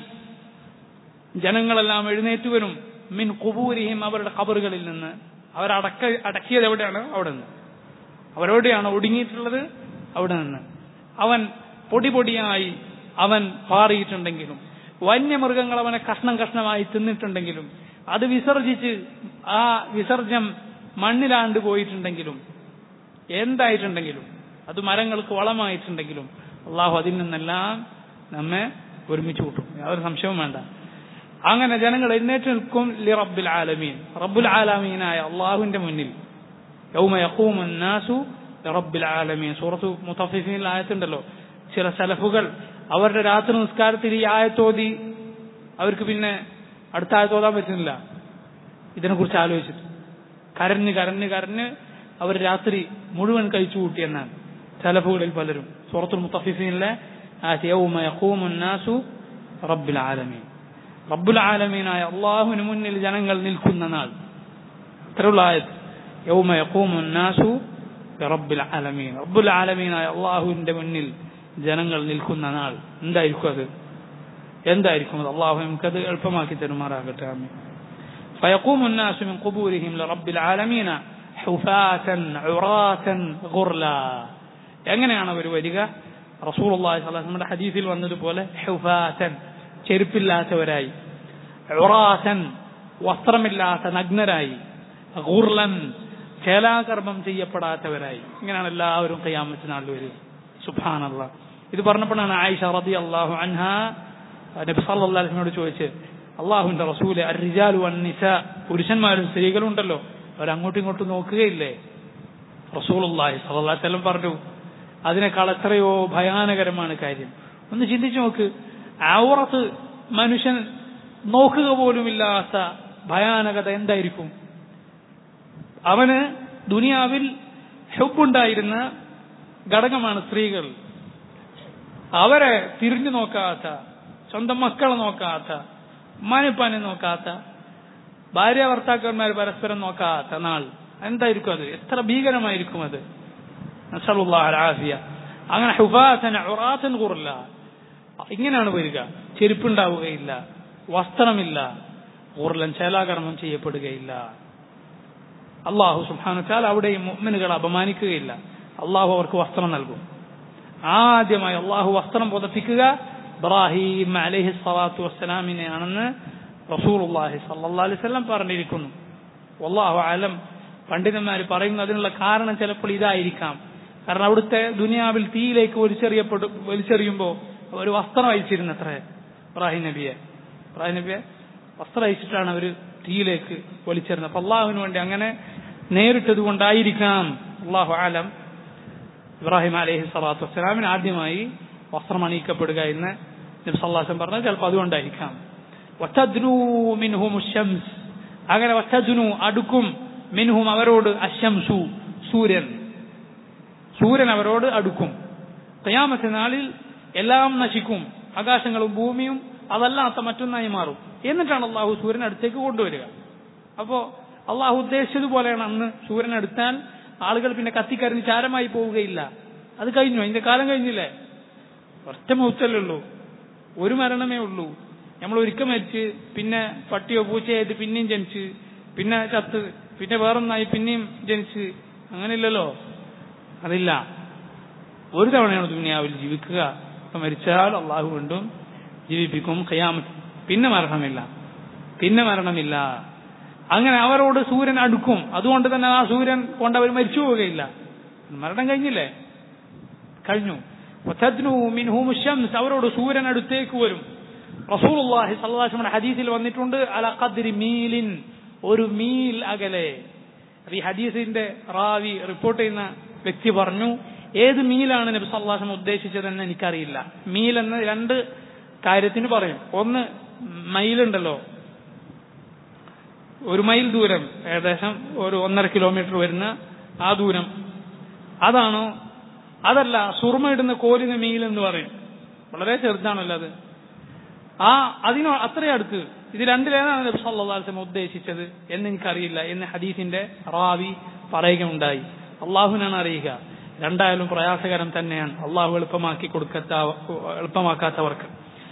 ജനങ്ങളെല്ലാം എഴുന്നേറ്റ് വരും മിൻ കുബൂരിഹിം അവരുടെ ഖബറുകളിൽ നിന്ന് അവരടക്ക അടക്കിയത് എവിടെയാണ് അവിടെ നിന്ന് അവരെവിടെയാണ് ഒടുങ്ങിയിട്ടുള്ളത് അവിടെ നിന്ന് അവൻ പൊടി പൊടിയായി അവൻ പാറിയിട്ടുണ്ടെങ്കിലും വന്യമൃഗങ്ങൾ അവനെ കഷ്ണം കഷ്ണമായി തിന്നിട്ടുണ്ടെങ്കിലും അത് വിസർജിച്ച് ആ വിസർജ്യം മണ്ണിലാണ്ട് പോയിട്ടുണ്ടെങ്കിലും എന്തായിട്ടുണ്ടെങ്കിലും അത് മരങ്ങൾക്ക് വളമായിട്ടുണ്ടെങ്കിലും അള്ളാഹു അതിൽ നിന്നെല്ലാം നമ്മെ ഒരുമിച്ച് കൂട്ടും യാതൊരു സംശയവും വേണ്ട അങ്ങനെ ജനങ്ങൾ എഴുന്നേറ്റ് നിൽക്കും ലി റബ്ബുൽ ആലമീൻ റബ്ബുൽ ആലമീനായ അള്ളാഹുവിന്റെ മുന്നിൽ യൗമ യഖൂമു നാസു റബ്ബുൽ ആലമീൻ സൂറത്തു മുത്തഫിഫീനിൽ ആയത്തുണ്ടല്ലോ ചില സലഫുകൾ അവരുടെ രാത്രി നിസ്കാരത്തിൽ ഈ ആയത്തോതി അവർക്ക് പിന്നെ അടുത്ത ആയത്തോതാൻ പറ്റുന്നില്ല ഇതിനെക്കുറിച്ച് ആലോചിച്ചിട്ട് കരഞ്ഞ് കരഞ്ഞ് കരഞ്ഞ് അവർ രാത്രി മുഴുവൻ കഴിച്ചു കൂട്ടിയെന്നാണ് സലഫുകളിൽ പലരും സൂറത്തുൽ മുത്തഫിഫീനിലെ യൗമ യഖൂമു നാസു റബ്ബുൽ ആലമീൻ റബ്ബുൽ ആലമീനായ അള്ളാഹുവിന് മുന്നിൽ ജനങ്ങൾ നിൽക്കുന്ന നാൾ ഇത്രയുള്ള ആയത് യൗമ യഖൂമു നാസു റബ്ബുൽ ആലമീൻ റബ്ബുൽ ആലമീനായ അള്ളാഹുവിന്റെ മുന്നിൽ ജനങ്ങൾ നിൽക്കുന്ന നാൾ എന്തായിരിക്കും അത് എന്തായിരിക്കും അത് അള്ളാഹു നമുക്കത് എളുപ്പമാക്കി തരുമാറാകട്ടെ ആമീൻ فيقوم الناس من قبورهم لرب العالمين ഹുഫാതൻ ഉറാതൻ ഗുർല എങ്ങനെയാണ് അവർ വരിക റസൂലുള്ളാഹി സ്വല്ലല്ലാഹു അലൈഹി വസല്ലം ഹദീസിൽ വന്നതുപോലെ ഹുഫാതൻ ചെരുപ്പില്ലാത്തവരായി ഉറാതൻ വസ്ത്രമില്ലാത്ത നഗ്നരായി ഗുർലൻ ചേലാകർമ്മം ചെയ്യപ്പെടാത്തവരായി ഇങ്ങനെയാണ് എല്ലാവരും കയ്യാമത്ത് നാളിൽ വരിക സുബാനല്ല ഇത് പറഞ്ഞപ്പോഴാണ് ആയിഷ റതി അള്ളാഹു അൻഹ നബി സല്ലാസ്മിനോട് ചോദിച്ച് അള്ളാഹുവിന്റെ റസൂല് അരിജാലു അന്നിസ പുരുഷന്മാരും സ്ത്രീകളും ഉണ്ടല്ലോ അവരങ്ങോട്ടും ഇങ്ങോട്ടും നോക്കുകയില്ലേ റസൂലുള്ളാഹി സല്ലല്ലാഹു അലൈഹി വസല്ലം പറഞ്ഞു അതിനേക്കാൾ എത്രയോ ഭയാനകരമാണ് കാര്യം ഒന്ന് ചിന്തിച്ചു നോക്ക് ഔറത്ത് മനുഷ്യൻ നോക്കുക പോലുമില്ലാത്ത ഭയാനകത എന്തായിരിക്കും അവന് ദുനിയാവിൽ ഹെബുണ്ടായിരുന്ന ഘടകമാണ് സ്ത്രീകൾ അവരെ തിരിഞ്ഞു നോക്കാത്ത സ്വന്തം മക്കളെ നോക്കാത്ത ഉമ്മാനിപ്പാനെ നോക്കാത്ത ഭാര്യ ഭർത്താക്കന്മാർ പരസ്പരം നോക്കാത്ത നാൾ എന്തായിരിക്കും അത് എത്ര ഭീകരമായിരിക്കും അത് ആഫിയ അങ്ങനെ ഹുബാസൻ ഉറാസൻ കൂറില്ല ഇങ്ങനെയാണ് വരിക ചെരുപ്പുണ്ടാവുകയില്ല വസ്ത്രമില്ല ഊർലൻ ചേലാകർമ്മം ചെയ്യപ്പെടുകയില്ല അള്ളാഹു സുഹാനുച്ചാൽ അവിടെയും മുഅ്മിനുകളെ അപമാനിക്കുകയില്ല അള്ളാഹു അവർക്ക് വസ്ത്രം നൽകും ആദ്യമായി അള്ളാഹു വസ്ത്രം പുതപ്പിക്കുക ഇബ്രാഹിം അലഹി സ്വലാത്തു വസ്സലാമിനെ ആണെന്ന് റസൂലുള്ളാഹി സല്ലല്ലാഹു അലൈഹി വസല്ലം പറഞ്ഞിരിക്കുന്നു വല്ലാഹു അലം പണ്ഡിതന്മാർ പറയുന്നു അതിനുള്ള കാരണം ചിലപ്പോൾ ഇതായിരിക്കാം കാരണം അവിടുത്തെ ദുനിയാവിൽ തീയിലേക്ക് വലിച്ചെറിയപ്പെടും വലിച്ചെറിയുമ്പോൾ ഒരു വസ്ത്രം അയച്ചിരുന്നു അത്ര ഇബ്രാഹിം നബിയെ ഇബ്രാഹിം നബിയെ വസ്ത്രം അയച്ചിട്ടാണ് അവർ തീയിലേക്ക് വലിച്ചെറിഞ്ഞത് അപ്പൊ അള്ളാഹുവിന് വേണ്ടി അങ്ങനെ നേരിട്ടത് കൊണ്ടായിരിക്കാം അള്ളാഹു ആലം ഇബ്രാഹിം അലഹി സ്വലാത്തു വസ്സലാമിന് ആദ്യമായി വസ്ത്രം അണിയിക്കപ്പെടുക എന്ന് നബി സല്ലാസം പറഞ്ഞത് ചിലപ്പോൾ അതുകൊണ്ടായിരിക്കാം ഷംസ് അങ്ങനെ വറ്റദ്നു അടുക്കും മിൻഹും അവരോട് അശംസു സൂര്യൻ സൂര്യൻ അവരോട് അടുക്കും കയാമത്തെ നാളിൽ എല്ലാം നശിക്കും ആകാശങ്ങളും ഭൂമിയും അതല്ലാത്ത മറ്റൊന്നായി മാറും എന്നിട്ടാണ് അള്ളാഹു സൂര്യൻ അടുത്തേക്ക് കൊണ്ടുവരിക അപ്പോ അള്ളാഹു ഉദ്ദേശിച്ചതുപോലെയാണ് അന്ന് സൂര്യൻ അടുത്താൽ ആളുകൾ പിന്നെ കത്തിക്കരിഞ്ഞ് ചാരമായി പോവുകയില്ല അത് കഴിഞ്ഞു അതിന്റെ കാലം കഴിഞ്ഞില്ലേ ഒറ്റ മൗത്തല്ലേ ഉള്ളൂ ഒരു മരണമേ ഉള്ളൂ നമ്മൾ ഒരിക്കൽ മരിച്ച് പിന്നെ പട്ടിയോ പൂച്ചയായിട്ട് പിന്നെയും ജനിച്ച് പിന്നെ ചത്ത് പിന്നെ വേറൊന്നായി പിന്നെയും ജനിച്ച് അങ്ങനെയില്ലല്ലോ അതില്ല ഒരു തവണയാണ് ദുനിയാവിൽ ജീവിക്കുക അപ്പൊ മരിച്ചാൽ അള്ളാഹു വീണ്ടും ജീവിപ്പിക്കും ഖയാമത്ത് പിന്നെ മരണമില്ല പിന്നെ മരണമില്ല അങ്ങനെ അവരോട് സൂര്യൻ അടുക്കും അതുകൊണ്ട് തന്നെ ആ സൂര്യൻ കൊണ്ട് അവർ മരിച്ചു പോവുകയില്ല മരണം കഴിഞ്ഞില്ലേ കഴിഞ്ഞു ഷംസ് അവരോട് സൂര്യൻ അടുത്തേക്ക് വരും റസൂലുള്ളാഹി സ്വല്ലല്ലാഹു ഹദീസിൽ വന്നിട്ടുണ്ട് അല ഖദ്രി മീലിൻ ഒരു മീൽ അകലെ ഈ ഹദീസിന്റെ റാവി റിപ്പോർട്ട് ചെയ്യുന്ന വ്യക്തി പറഞ്ഞു ഏത് മീലാണ് നബി സല്ലാഹം ഉദ്ദേശിച്ചതെന്ന് എനിക്കറിയില്ല മീൽ എന്ന് രണ്ട് കാര്യത്തിന് പറയും ഒന്ന് മൈലുണ്ടല്ലോ ഒരു മൈൽ ദൂരം ഏകദേശം ഒരു ഒന്നര കിലോമീറ്റർ വരുന്ന ആ ദൂരം അതാണോ അതല്ല സുർമ ഇടുന്ന കോലിന് മീൽ എന്ന് പറയും വളരെ ചെറുതാണല്ലോ അത് ആ അതിനോ അത്രയും അടുത്ത് ഇത് രണ്ടിലേതാണ് നബി സല്ലാസ്ലം ഉദ്ദേശിച്ചത് എന്ന് എനിക്കറിയില്ല എന്ന് ഹദീസിന്റെ റാവി പറയുകയുണ്ടായി അള്ളാഹുവിനാണ് അറിയുക രണ്ടായാലും പ്രയാസകരം തന്നെയാണ് അള്ളാഹു എളുപ്പമാക്കി കൊടുക്കത്ത എളുപ്പമാക്കാത്തവർക്ക്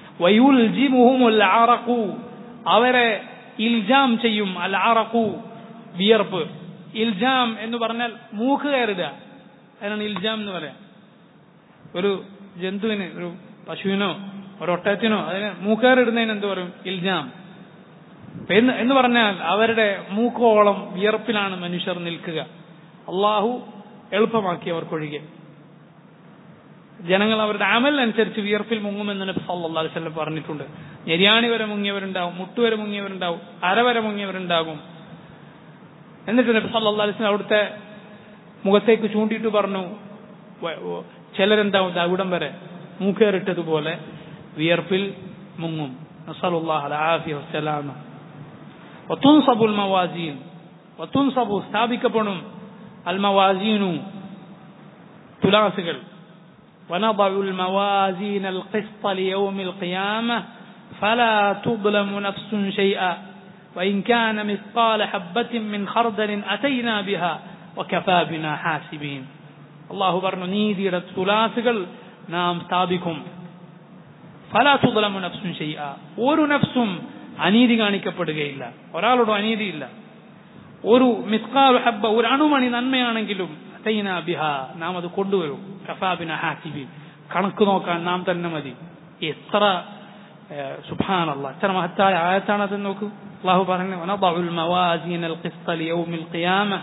അവരെ ഇൽജാം ചെയ്യും അൽ അറഖു വിയർപ്പ് ഇൽജാം എന്ന് പറഞ്ഞാൽ മൂക്ക് കയറുക അതിനാണ് ഇൽജാം എന്ന് പറയാം ഒരു ജന്തുവിന് ഒരു പശുവിനോ ഒരു ഒട്ടത്തിനോ അതിന് മൂക്കേറിടുന്നതിന് എന്ത് പറയും ഇൽജാം എന്ന് എന്ന് പറഞ്ഞാൽ അവരുടെ മൂക്കോളം വിയർപ്പിലാണ് മനുഷ്യർ നിൽക്കുക അള്ളാഹു എളുപ്പമാക്കിയവർക്കൊഴികെ ജനങ്ങൾ അവരുടെ അമലിനനുസരിച്ച് വിയർപ്പിൽ മുങ്ങുമെന്ന് നബി സല്ലല്ലാഹു അലൈഹി വസല്ലം പറഞ്ഞിട്ടുണ്ട് ഞെരിയാണി വരെ മുങ്ങിയവരുണ്ടാവും മുട്ടുവരെ മുങ്ങിയവരുണ്ടാവും അരവരെ മുങ്ങിയവരുണ്ടാകും എന്നിട്ട് നബി സല്ലല്ലാഹു അലൈഹി വസല്ലം അവിടുത്തെ മുഖത്തേക്ക് ചൂണ്ടിയിട്ട് പറഞ്ഞു ചിലരെന്താവും അവിടം വരെ മൂക്കേറിട്ടതുപോലെ വിയർപ്പിൽ മുങ്ങും നസലുല്ലാഹ് അലാഫിയ വസ്സലാമ വത്തുൻസബുൽ മവാസീൻ വത്തുൻസബു സ്ഥാപിക്കപ്പെടും അൽ മവാസീനു തുലാസുകൾ ونضع الموازين القسط ليوم القيامة فلا تظلم نفس شيئا وإن كان مثقال حبة من خردل أتينا بها وكفى بنا حاسبين الله برنو نيدي തുലാസുകൾ നാം സ്ഥാപിക്കും ഫലാ തുദലമു നഫ്സുൻ ഷെയ്അ ഒരു നഫ്സും അനീതി കാണിക്കപ്പെടുകയില്ല ഒരാളോടും അനീതിയില്ല ഒരു മിസ്കാൽ ഹബ്ബ ഒരു അണുമണി നന്മയാണെങ്കിലും തൈന ബിഹ നാം അത് കൊണ്ടുവരും കഫാബിന ഹാസിബി കണക്ക് നോക്കാൻ നാം തന്നെ മതി എത്ര സുഭാനല്ല എത്ര മഹത്തായ ആയത്താണ് അത് നോക്കൂ അള്ളാഹു പറഞ്ഞു വനضعul موازين القسط ليوم القيامة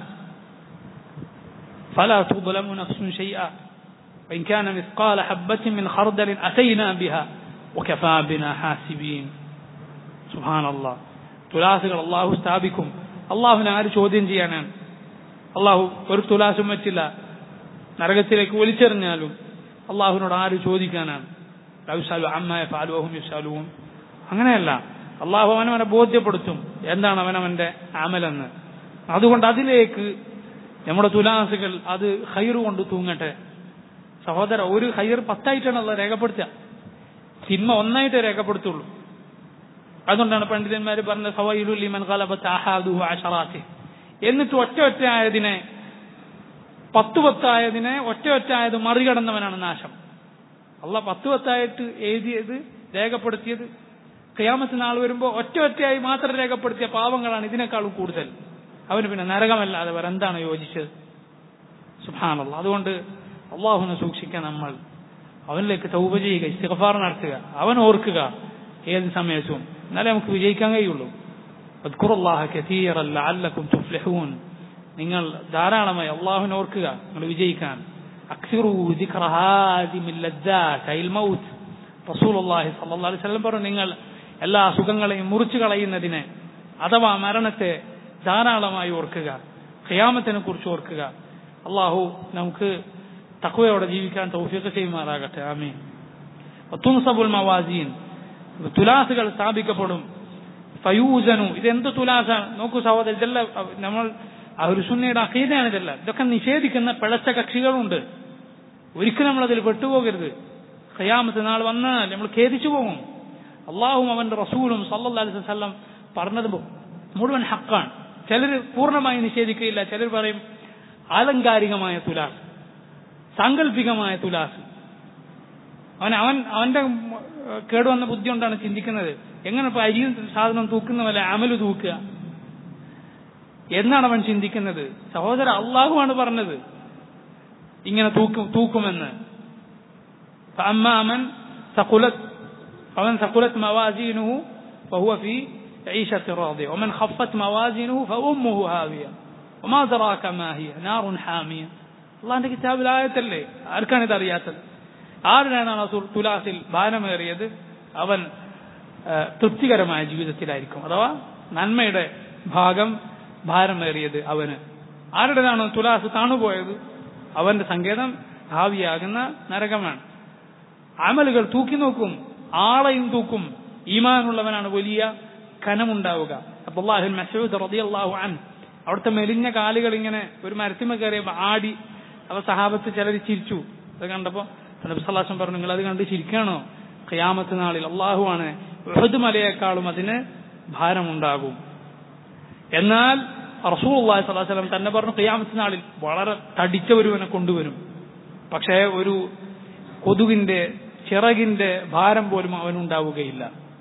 فلا تظلم نفس شيئا وإن كان مثقال حبة من خردل أتينا بها وكفى بنا حاسبين سبحان الله തുലാസുകൾ അള്ളാഹു സ്ഥാപിക്കും അള്ളാഹുവിനെ ആര് ചോദ്യം ചെയ്യാനാണ് അള്ളാഹു ഒരു തുലാസും വെച്ചില്ല നരകത്തിലേക്ക് വലിച്ചെറിഞ്ഞാലും അള്ളാഹുവിനോട് ആര് ചോദിക്കാനാണ് ലൗസാലു അമ്മായ ഫാലുവും യുസാലുവും അങ്ങനെയല്ല അള്ളാഹു അവനവനെ ബോധ്യപ്പെടുത്തും എന്താണ് അവനവന്റെ അമലെന്ന് അതുകൊണ്ട് അതിലേക്ക് നമ്മുടെ തുലാസുകൾ അത് ഹൈറ് കൊണ്ട് തൂങ്ങട്ടെ സഹോദര ഒരു ഹൈർ പത്തായിട്ടാണ് അല്ല രേഖപ്പെടുത്തുക സിനിമ ഒന്നായിട്ടേ രേഖപ്പെടുത്തുള്ളൂ അതുകൊണ്ടാണ് പണ്ഡിതന്മാർ പറഞ്ഞ സവയിലുലിമൻ ഖലബത്ത് അഹാദുഹു അഷറാത്തി എന്നിട്ട് ഒറ്റ ഒറ്റ ആയതിനെ പത്ത് പത്തായതിനെ ഒറ്റ ഒറ്റ ആയത് മറികടന്നവനാണ് നാശം അല്ല പത്ത് പത്തായിട്ട് എഴുതിയത് രേഖപ്പെടുത്തിയത് ക്യാമത്ത് നാൾ വരുമ്പോൾ ഒറ്റ ഒറ്റയായി മാത്രം രേഖപ്പെടുത്തിയ പാവങ്ങളാണ് ഇതിനേക്കാളും കൂടുതൽ അവന് പിന്നെ നരകമല്ലാതെ വേറെ എന്താണ് യോജിച്ചത് സുഹാനല്ല അതുകൊണ്ട് അള്ളാഹുനെ സൂക്ഷിക്കാൻ നമ്മൾ അവനിലേക്ക് തൗബ ചെയ്യുക ഇസ്തിഗഫാർ നടത്തുക അവൻ ഓർക്കുക ഏത് സമയത്തും എന്നാലേ നമുക്ക് വിജയിക്കാൻ കഴിയുള്ളൂ അദ്ഖുറുല്ലാഹ കതീറൻ ലഅല്ലക്കും തുഫ്ലിഹൂൻ നിങ്ങൾ ധാരാളമായി അള്ളാഹുവിനെ ഓർക്കുക നിങ്ങൾ വിജയിക്കാൻ അക്സിറു ദിക്റ ഹാദിമിൽ ലദ്ദാത്ത് അൽ മൗത്ത് റസൂലുള്ളാഹി സ്വല്ലല്ലാഹു അലൈഹി വസല്ലം പറഞ്ഞു നിങ്ങൾ എല്ലാ സുഖങ്ങളെയും മുറിച്ചു കളയുന്നതിനെ അഥവാ മരണത്തെ ധാരാളമായി ഓർക്കുക ഖിയാമത്തിനെ കുറിച്ച് ഓർക്കുക അള്ളാഹു നമുക്ക് തക്വയോടെ ജീവിക്കാൻ തൗഫീഖ് ചെയ്യുമാറാകട്ടെ ആമീൻ തുൻസബുൽ മവാസീൻ തുലാസുകൾ സ്ഥാപിക്കപ്പെടും ഫയൂസനു ഇതെന്ത് തുലാസാണ് നോക്കൂ സഹോദരൻ ഇതെല്ലാം നമ്മൾ ഒരു സുന്നയുടെ അഖീദയാണ് ഇതെല്ലാം ഇതൊക്കെ നിഷേധിക്കുന്ന പിഴച്ച കക്ഷികളുണ്ട് ഒരിക്കലും നമ്മൾ അതിൽ പെട്ടുപോകരുത് ഖയാമത്ത് നാൾ വന്നാൽ നമ്മൾ ഖേദിച്ചു പോകും അള്ളാഹും അവന്റെ റസൂലും സല്ലല്ലാഹു അലൈഹി വസല്ലം പറഞ്ഞത് മുഴുവൻ ഹക്കാണ് ചിലർ പൂർണ്ണമായി നിഷേധിക്കുകയില്ല ചിലർ പറയും ആലങ്കാരികമായ തുലാസ് സാങ്കല്പികമായ തുലാസ് അവൻ അവൻ അവന്റെ കേടുവന്ന ബുദ്ധി കൊണ്ടാണ് ചിന്തിക്കുന്നത് എങ്ങനെ ഇപ്പൊ അരിയും സാധനം തൂക്കുന്ന പോലെ അമല് തൂക്കുക എന്നാണ് അവൻ ചിന്തിക്കുന്നത് സഹോദര അള്ളാഹുവാണ് പറഞ്ഞത് ഇങ്ങനെ തൂക്കും തൂക്കുമെന്ന് അമ്മാമൻ സകുലത് അവൻ സകുലത് മവാസീനുഹു فهو في عيشة راضية ومن خفت موازينه فأمه هاوية وما دراك ما هي نار حامية അള്ളാന്റെ കിതാബിൽ ആയത്തല്ലേ ആർക്കാണ് ഇത് അറിയാത്തത് ആരിനാണ് റസൂൽ തുലാസിൽ ഭാരമേറിയത് അവൻ തൃപ്തികരമായ ജീവിതത്തിലായിരിക്കും അഥവാ നന്മയുടെ ഭാഗം ഭാരമേറിയത് അവന് ആരുടേതാണ് തുലാസ് താണുപോയത് അവന്റെ സങ്കേതം ഭാവിയാകുന്ന നരകമാണ് അമലുകൾ തൂക്കി നോക്കും ആളെയും തൂക്കും ഈമാനുള്ളവനാണ് വലിയ കനമുണ്ടാവുക അപ്പൊ അള്ളാഹുൽ മസൂദ് റളിയല്ലാഹു അൻ അവിടുത്തെ മെലിഞ്ഞ കാലുകൾ ഇങ്ങനെ ഒരു മരത്തിമ കയറിയപ്പോ ആടി അവ സഹാബത്ത് ചിലർ ചിരിച്ചു അത് കണ്ടപ്പോ നബിസല്ലാസം പറഞ്ഞു നിങ്ങൾ അത് കണ്ട് ചിരിക്കാണോ ഖിയാമത്ത് നാളിൽ അള്ളാഹുവാണ് ഉഹദ് മലയേക്കാളും അതിന് ഭാരമുണ്ടാകും എന്നാൽ റസൂൽ അള്ളാഹി സ്വലാസ്ലം തന്നെ പറഞ്ഞു ഖിയാമത്ത് നാളിൽ വളരെ തടിച്ച ഒരുവനെ കൊണ്ടുവരും പക്ഷേ ഒരു കൊതുകിന്റെ ചിറകിന്റെ ഭാരം പോലും അവനുണ്ടാവുകയില്ല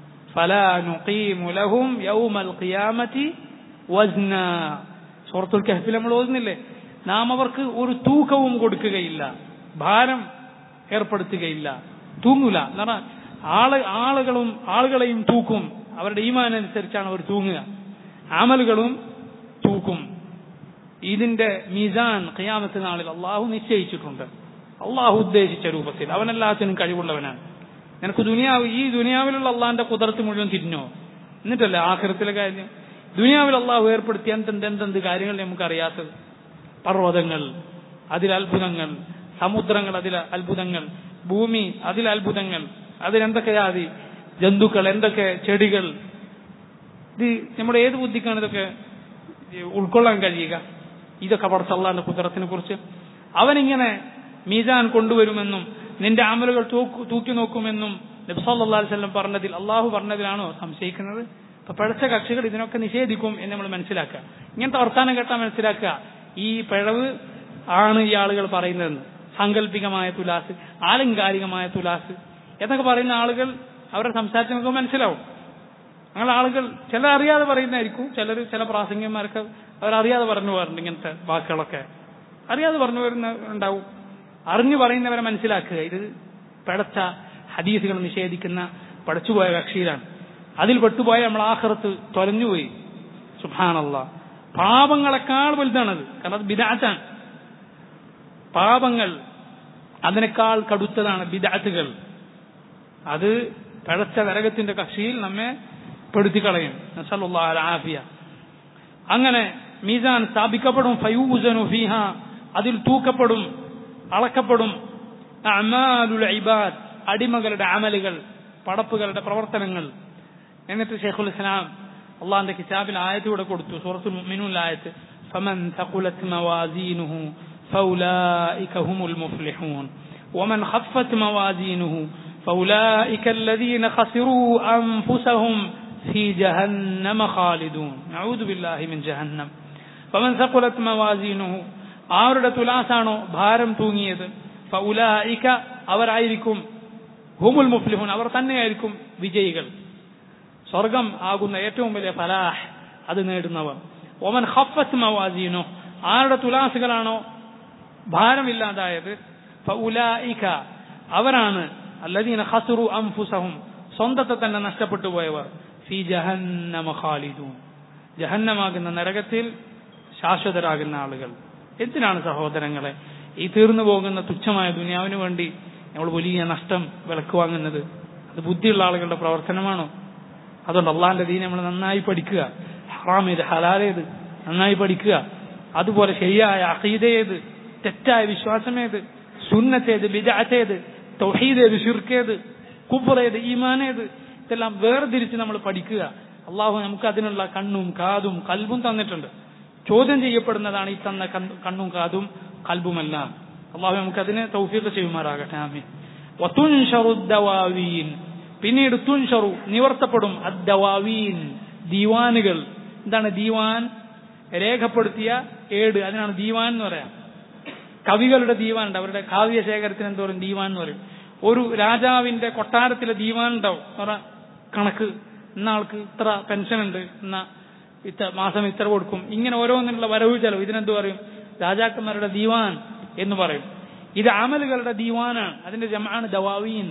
ഫലാനുഖീമുലഹും യൗമൽ ഖിയാമത്തി വസ്ന സൂറത്തുൽ കഹഫിൽ നമ്മൾ ഓതുന്നില്ലേ നാം അവർക്ക് ഒരു തൂക്കവും കൊടുക്കുകയില്ല ഭാരം ഏർപ്പെടുത്തുകയില്ല തൂങ്ങൂല എന്ന് പറഞ്ഞാൽ ആള് ആളുകളും ആളുകളെയും തൂക്കും അവരുടെ ഈമാനനുസരിച്ചാണ് അവർ തൂങ്ങുക അമലുകളും തൂക്കും ഇതിന്റെ മീസാൻ ഖിയാമത്ത് നാളിൽ അള്ളാഹു നിശ്ചയിച്ചിട്ടുണ്ട് അള്ളാഹു ഉദ്ദേശിച്ച രൂപത്തിൽ അവനെല്ലാത്തിനും കഴിവുള്ളവനാണ് നിനക്ക് ദുനിയാവ് ഈ ദുനിയാവിലുള്ള അള്ളാഹിന്റെ കുതിർത്ത് മുഴുവൻ തിരിഞ്ഞോ എന്നിട്ടല്ലേ ആഖിറത്തിലെ കാര്യം ദുനിയാവിൽ അള്ളാഹു ഏർപ്പെടുത്തിയ എന്തെന്ത് എന്തെന്ത് കാര്യങ്ങൾ നമുക്കറിയാത്തത് പർവ്വതങ്ങൾ അതിൽ അത്ഭുതങ്ങൾ സമുദ്രങ്ങൾ അതിൽ അത്ഭുതങ്ങൾ ഭൂമി അതിൽ അത്ഭുതങ്ങൾ അതിലെന്തൊക്കെയാതി ജന്തുക്കൾ എന്തൊക്കെ ചെടികൾ ഇത് നമ്മുടെ ഏത് ബുദ്ധിക്കാണ് ഇതൊക്കെ ഉൾക്കൊള്ളാൻ കഴിയുക ഇതൊക്കെ പടച്ചല്ലാന്റെ കുതിരത്തിനെ കുറിച്ച് അവനിങ്ങനെ മീസാൻ കൊണ്ടുവരുമെന്നും നിന്റെ അമലുകൾ തൂക്കി നോക്കുമെന്നും നബ്സല്ലാ വല്ലം പറഞ്ഞതിൽ അള്ളാഹു പറഞ്ഞതിലാണോ സംശയിക്കുന്നത് അപ്പൊ പിഴച്ച കക്ഷികൾ ഇതിനൊക്കെ നിഷേധിക്കും എന്ന് നമ്മൾ മനസ്സിലാക്കുക ഇങ്ങനത്തെ വർത്താനം കേട്ടാൽ മനസ്സിലാക്കുക ഈ പിഴവ് ആണ് ഈ ആളുകൾ പറയുന്നതെന്ന് സാങ്കല്പികമായ തുലാസ് ആലങ്കാരികമായ തുലാസ് എന്നൊക്കെ പറയുന്ന ആളുകൾ അവരുടെ സംസാരത്തിൽ നമുക്ക് മനസ്സിലാവും അങ്ങനെ ആളുകൾ ചിലർ അറിയാതെ പറയുന്നതായിരിക്കും ചിലർ ചില പ്രാസംഗികന്മാർക്ക് അവരറിയാതെ പറഞ്ഞു പോകാറുണ്ട് ഇങ്ങനത്തെ വാക്കുകളൊക്കെ അറിയാതെ പറഞ്ഞു വരുന്ന ഉണ്ടാവും അറിഞ്ഞു പറയുന്നവരെ മനസ്സിലാക്കുക ഇത് പിഴച്ച ഹദീസുകൾ നിഷേധിക്കുന്ന പടച്ചുപോയ കക്ഷിയിലാണ് അതിൽ പെട്ടുപോയ നമ്മൾ ആഹ്റത്ത് തൊലഞ്ഞുപോയി സുഭാനല്ല പാപങ്ങളെക്കാൾ വലുതാണത് കാരണം അത് ബിദാറ്റാണ് പാപങ്ങൾ അതിനേക്കാൾ കടുത്തതാണ് ബിദാറ്റുകൾ അത് പിഴച്ച നരകത്തിന്റെ കക്ഷിയിൽ നമ്മെ പെടുത്തിക്കളയും നസലുല്ലാഹ് ആഫിയ അങ്ങനെ മീസാൻ സ്ഥാപിക്കപ്പെടും ഫയൂസനു ഫീഹ അതിൽ തൂക്കപ്പെടും അളക്കപ്പെടും അമാലുൽ ഇബാദ് അടിമകളുടെ അമലുകൾ പടപ്പുകളുടെ പ്രവർത്തനങ്ങൾ എന്നിട്ട് ഷെയ്ഖുൽ ഇസ്ലാം അള്ളാഹിന്റെ കിതാബിൽ ആയത്ത് കൂടെ കൊടുത്തു സൂറത്തുൽ മുഅ്മിനൂൻ ആയത്ത് فمن ثقلت موازينه فأولئك هم المفلحون ومن خفت موازينه فأولئك الذين خسروا أنفسهم في جهنم خالدون نعوذ بالله من جهنم فمن ثقلت موازينه ആരുടെ തുലാസാണോ ഭാരം തൂങ്ങിയത് ഫൗലായിക അവരായിരിക്കും ഹുമുൽ മുഫ്ലിഹുൻ അവർ തന്നെയായിരിക്കും വിജയികൾ സ്വർഗം ആകുന്ന ഏറ്റവും വലിയ ഫലാഹ് അത് നേടുന്നവർ ഒമൻ ഹഫത്ത് മവാസീനോ ആരുടെ തുലാസുകളാണോ ഭാരമില്ലാതായത് ഫൗലായിക അവരാണ് അല്ലദീന ഖസ്റു അൻഫുസഹും സ്വന്തത്തെ തന്നെ നഷ്ടപ്പെട്ടു പോയവർ ഫി ജഹന്നമ ഖാലിദൂൻ ജഹന്നമാകുന്ന നരകത്തിൽ ശാശ്വതരാകുന്ന ആളുകൾ എന്തിനാണ് സഹോദരങ്ങളെ ഈ തീർന്നു പോകുന്ന തുച്ഛമായ ദുനിയാവിന് വേണ്ടി നമ്മൾ വലിയ നഷ്ടം വിലക്ക് വാങ്ങുന്നത് അത് ബുദ്ധിയുള്ള ആളുകളുടെ പ്രവർത്തനമാണോ അതുകൊണ്ട് അള്ളാഹിന്റെ ദീൻ നമ്മൾ നന്നായി പഠിക്കുക ഹറാം ഏത് ഹലാലേത് നന്നായി പഠിക്കുക അതുപോലെ ശരിയായ അഖീദയേത് തെറ്റായ വിശ്വാസമേത് സുന്നത്തേത് ബിദാറ്റേത് തൗഹീദേത് ഷിർക്കേത് കുബറേത് ഈമാനേത് ഇതെല്ലാം വേർതിരിച്ച് നമ്മൾ പഠിക്കുക അള്ളാഹു നമുക്ക് അതിനുള്ള കണ്ണും കാതും കൽബും തന്നിട്ടുണ്ട് ചോദ്യം ചെയ്യപ്പെടുന്നതാണ് ഈ തന്ന കണ്ണും കാതും കൽബുമെല്ലാം അള്ളാഹു നമുക്ക് അതിനെ തൗഫീഖ് ചെയ്യുമാറാകട്ടെ ആമീൻ വതുൻഷറു ദവാവീൻ പിന്നീട് തുൻഷറു നിവർത്തപ്പെടും അദ്ദവാവീൻ ദീവാനുകൾ എന്താണ് ദീവാൻ രേഖപ്പെടുത്തിയ ഏട് അതിനാണ് ദീവാൻ എന്ന് പറയാം കവികളുടെ ദീവാൻ ഉണ്ട് അവരുടെ കാവ്യശേഖരത്തിന് എന്തോരം ദീവാൻ എന്ന് പറയും ഒരു രാജാവിന്റെ കൊട്ടാരത്തിലെ ദീവാൻ ഉണ്ടാവും എന്ന് കണക്ക് ഇന്ന ആൾക്ക് ഇത്ര പെൻഷൻ ഉണ്ട് എന്നാ ഇത്ര മാസം ഇത്ര കൊടുക്കും ഇങ്ങനെ ഓരോന്നിനുള്ള വരവ് ചെലവ് ഇതിനെന്ത് പറയും രാജാക്കന്മാരുടെ ദീവാൻ എന്ന് പറയും ഇത് അമലുകളുടെ ദീവാനാണ് അതിന്റെ ജമാണ് ദവാവീൻ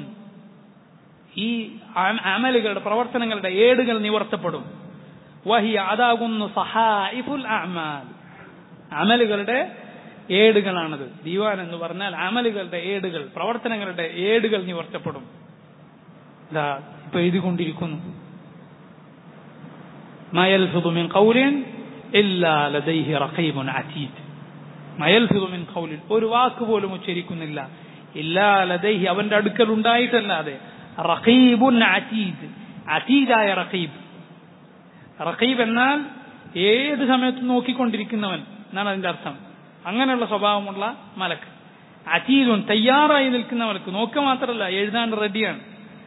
ഈ അമലുകളുടെ പ്രവർത്തനങ്ങളുടെ ഏടുകൾ നിവർത്തപ്പെടും വഹിയ അതാകുന്നു സഹായിഫുൽ അമാൽ അമലുകളുടെ ഏടുകളാണത് ദീവാൻ എന്ന് പറഞ്ഞാൽ അമലുകളുടെ ഏടുകൾ പ്രവർത്തനങ്ങളുടെ ഏടുകൾ നിവർത്തപ്പെടും ഇതാ ഇപ്പൊ എഴുതിക്കൊണ്ടിരിക്കുന്നു ما يلفظ من قول إلا لديه رقيب عتيد ما يلفظ من قول ഒരു വാക്ക് പോലും ഉച്ചരിക്കുന്നില്ല ഇല്ലാ ലദൈഹി അവന്റെ അടുക്കൽ ഉണ്ടായിട്ടല്ലാതെ റഖീബുൻ അതീദ് അതീദായ റഖീബ് റഖീബ് എന്നാൽ ഏത് സമയത്തും നോക്കിക്കൊണ്ടിരിക്കുന്നവൻ എന്നാണ് അതിന്റെ അർത്ഥം അങ്ങനെയുള്ള സ്വഭാവമുള്ള മലക്ക് അതീദുൻ തയ്യാറായി നിൽക്കുന്ന മലക്ക് നോക്കുക മാത്രമല്ല എഴുതാൻ റെഡിയാണ്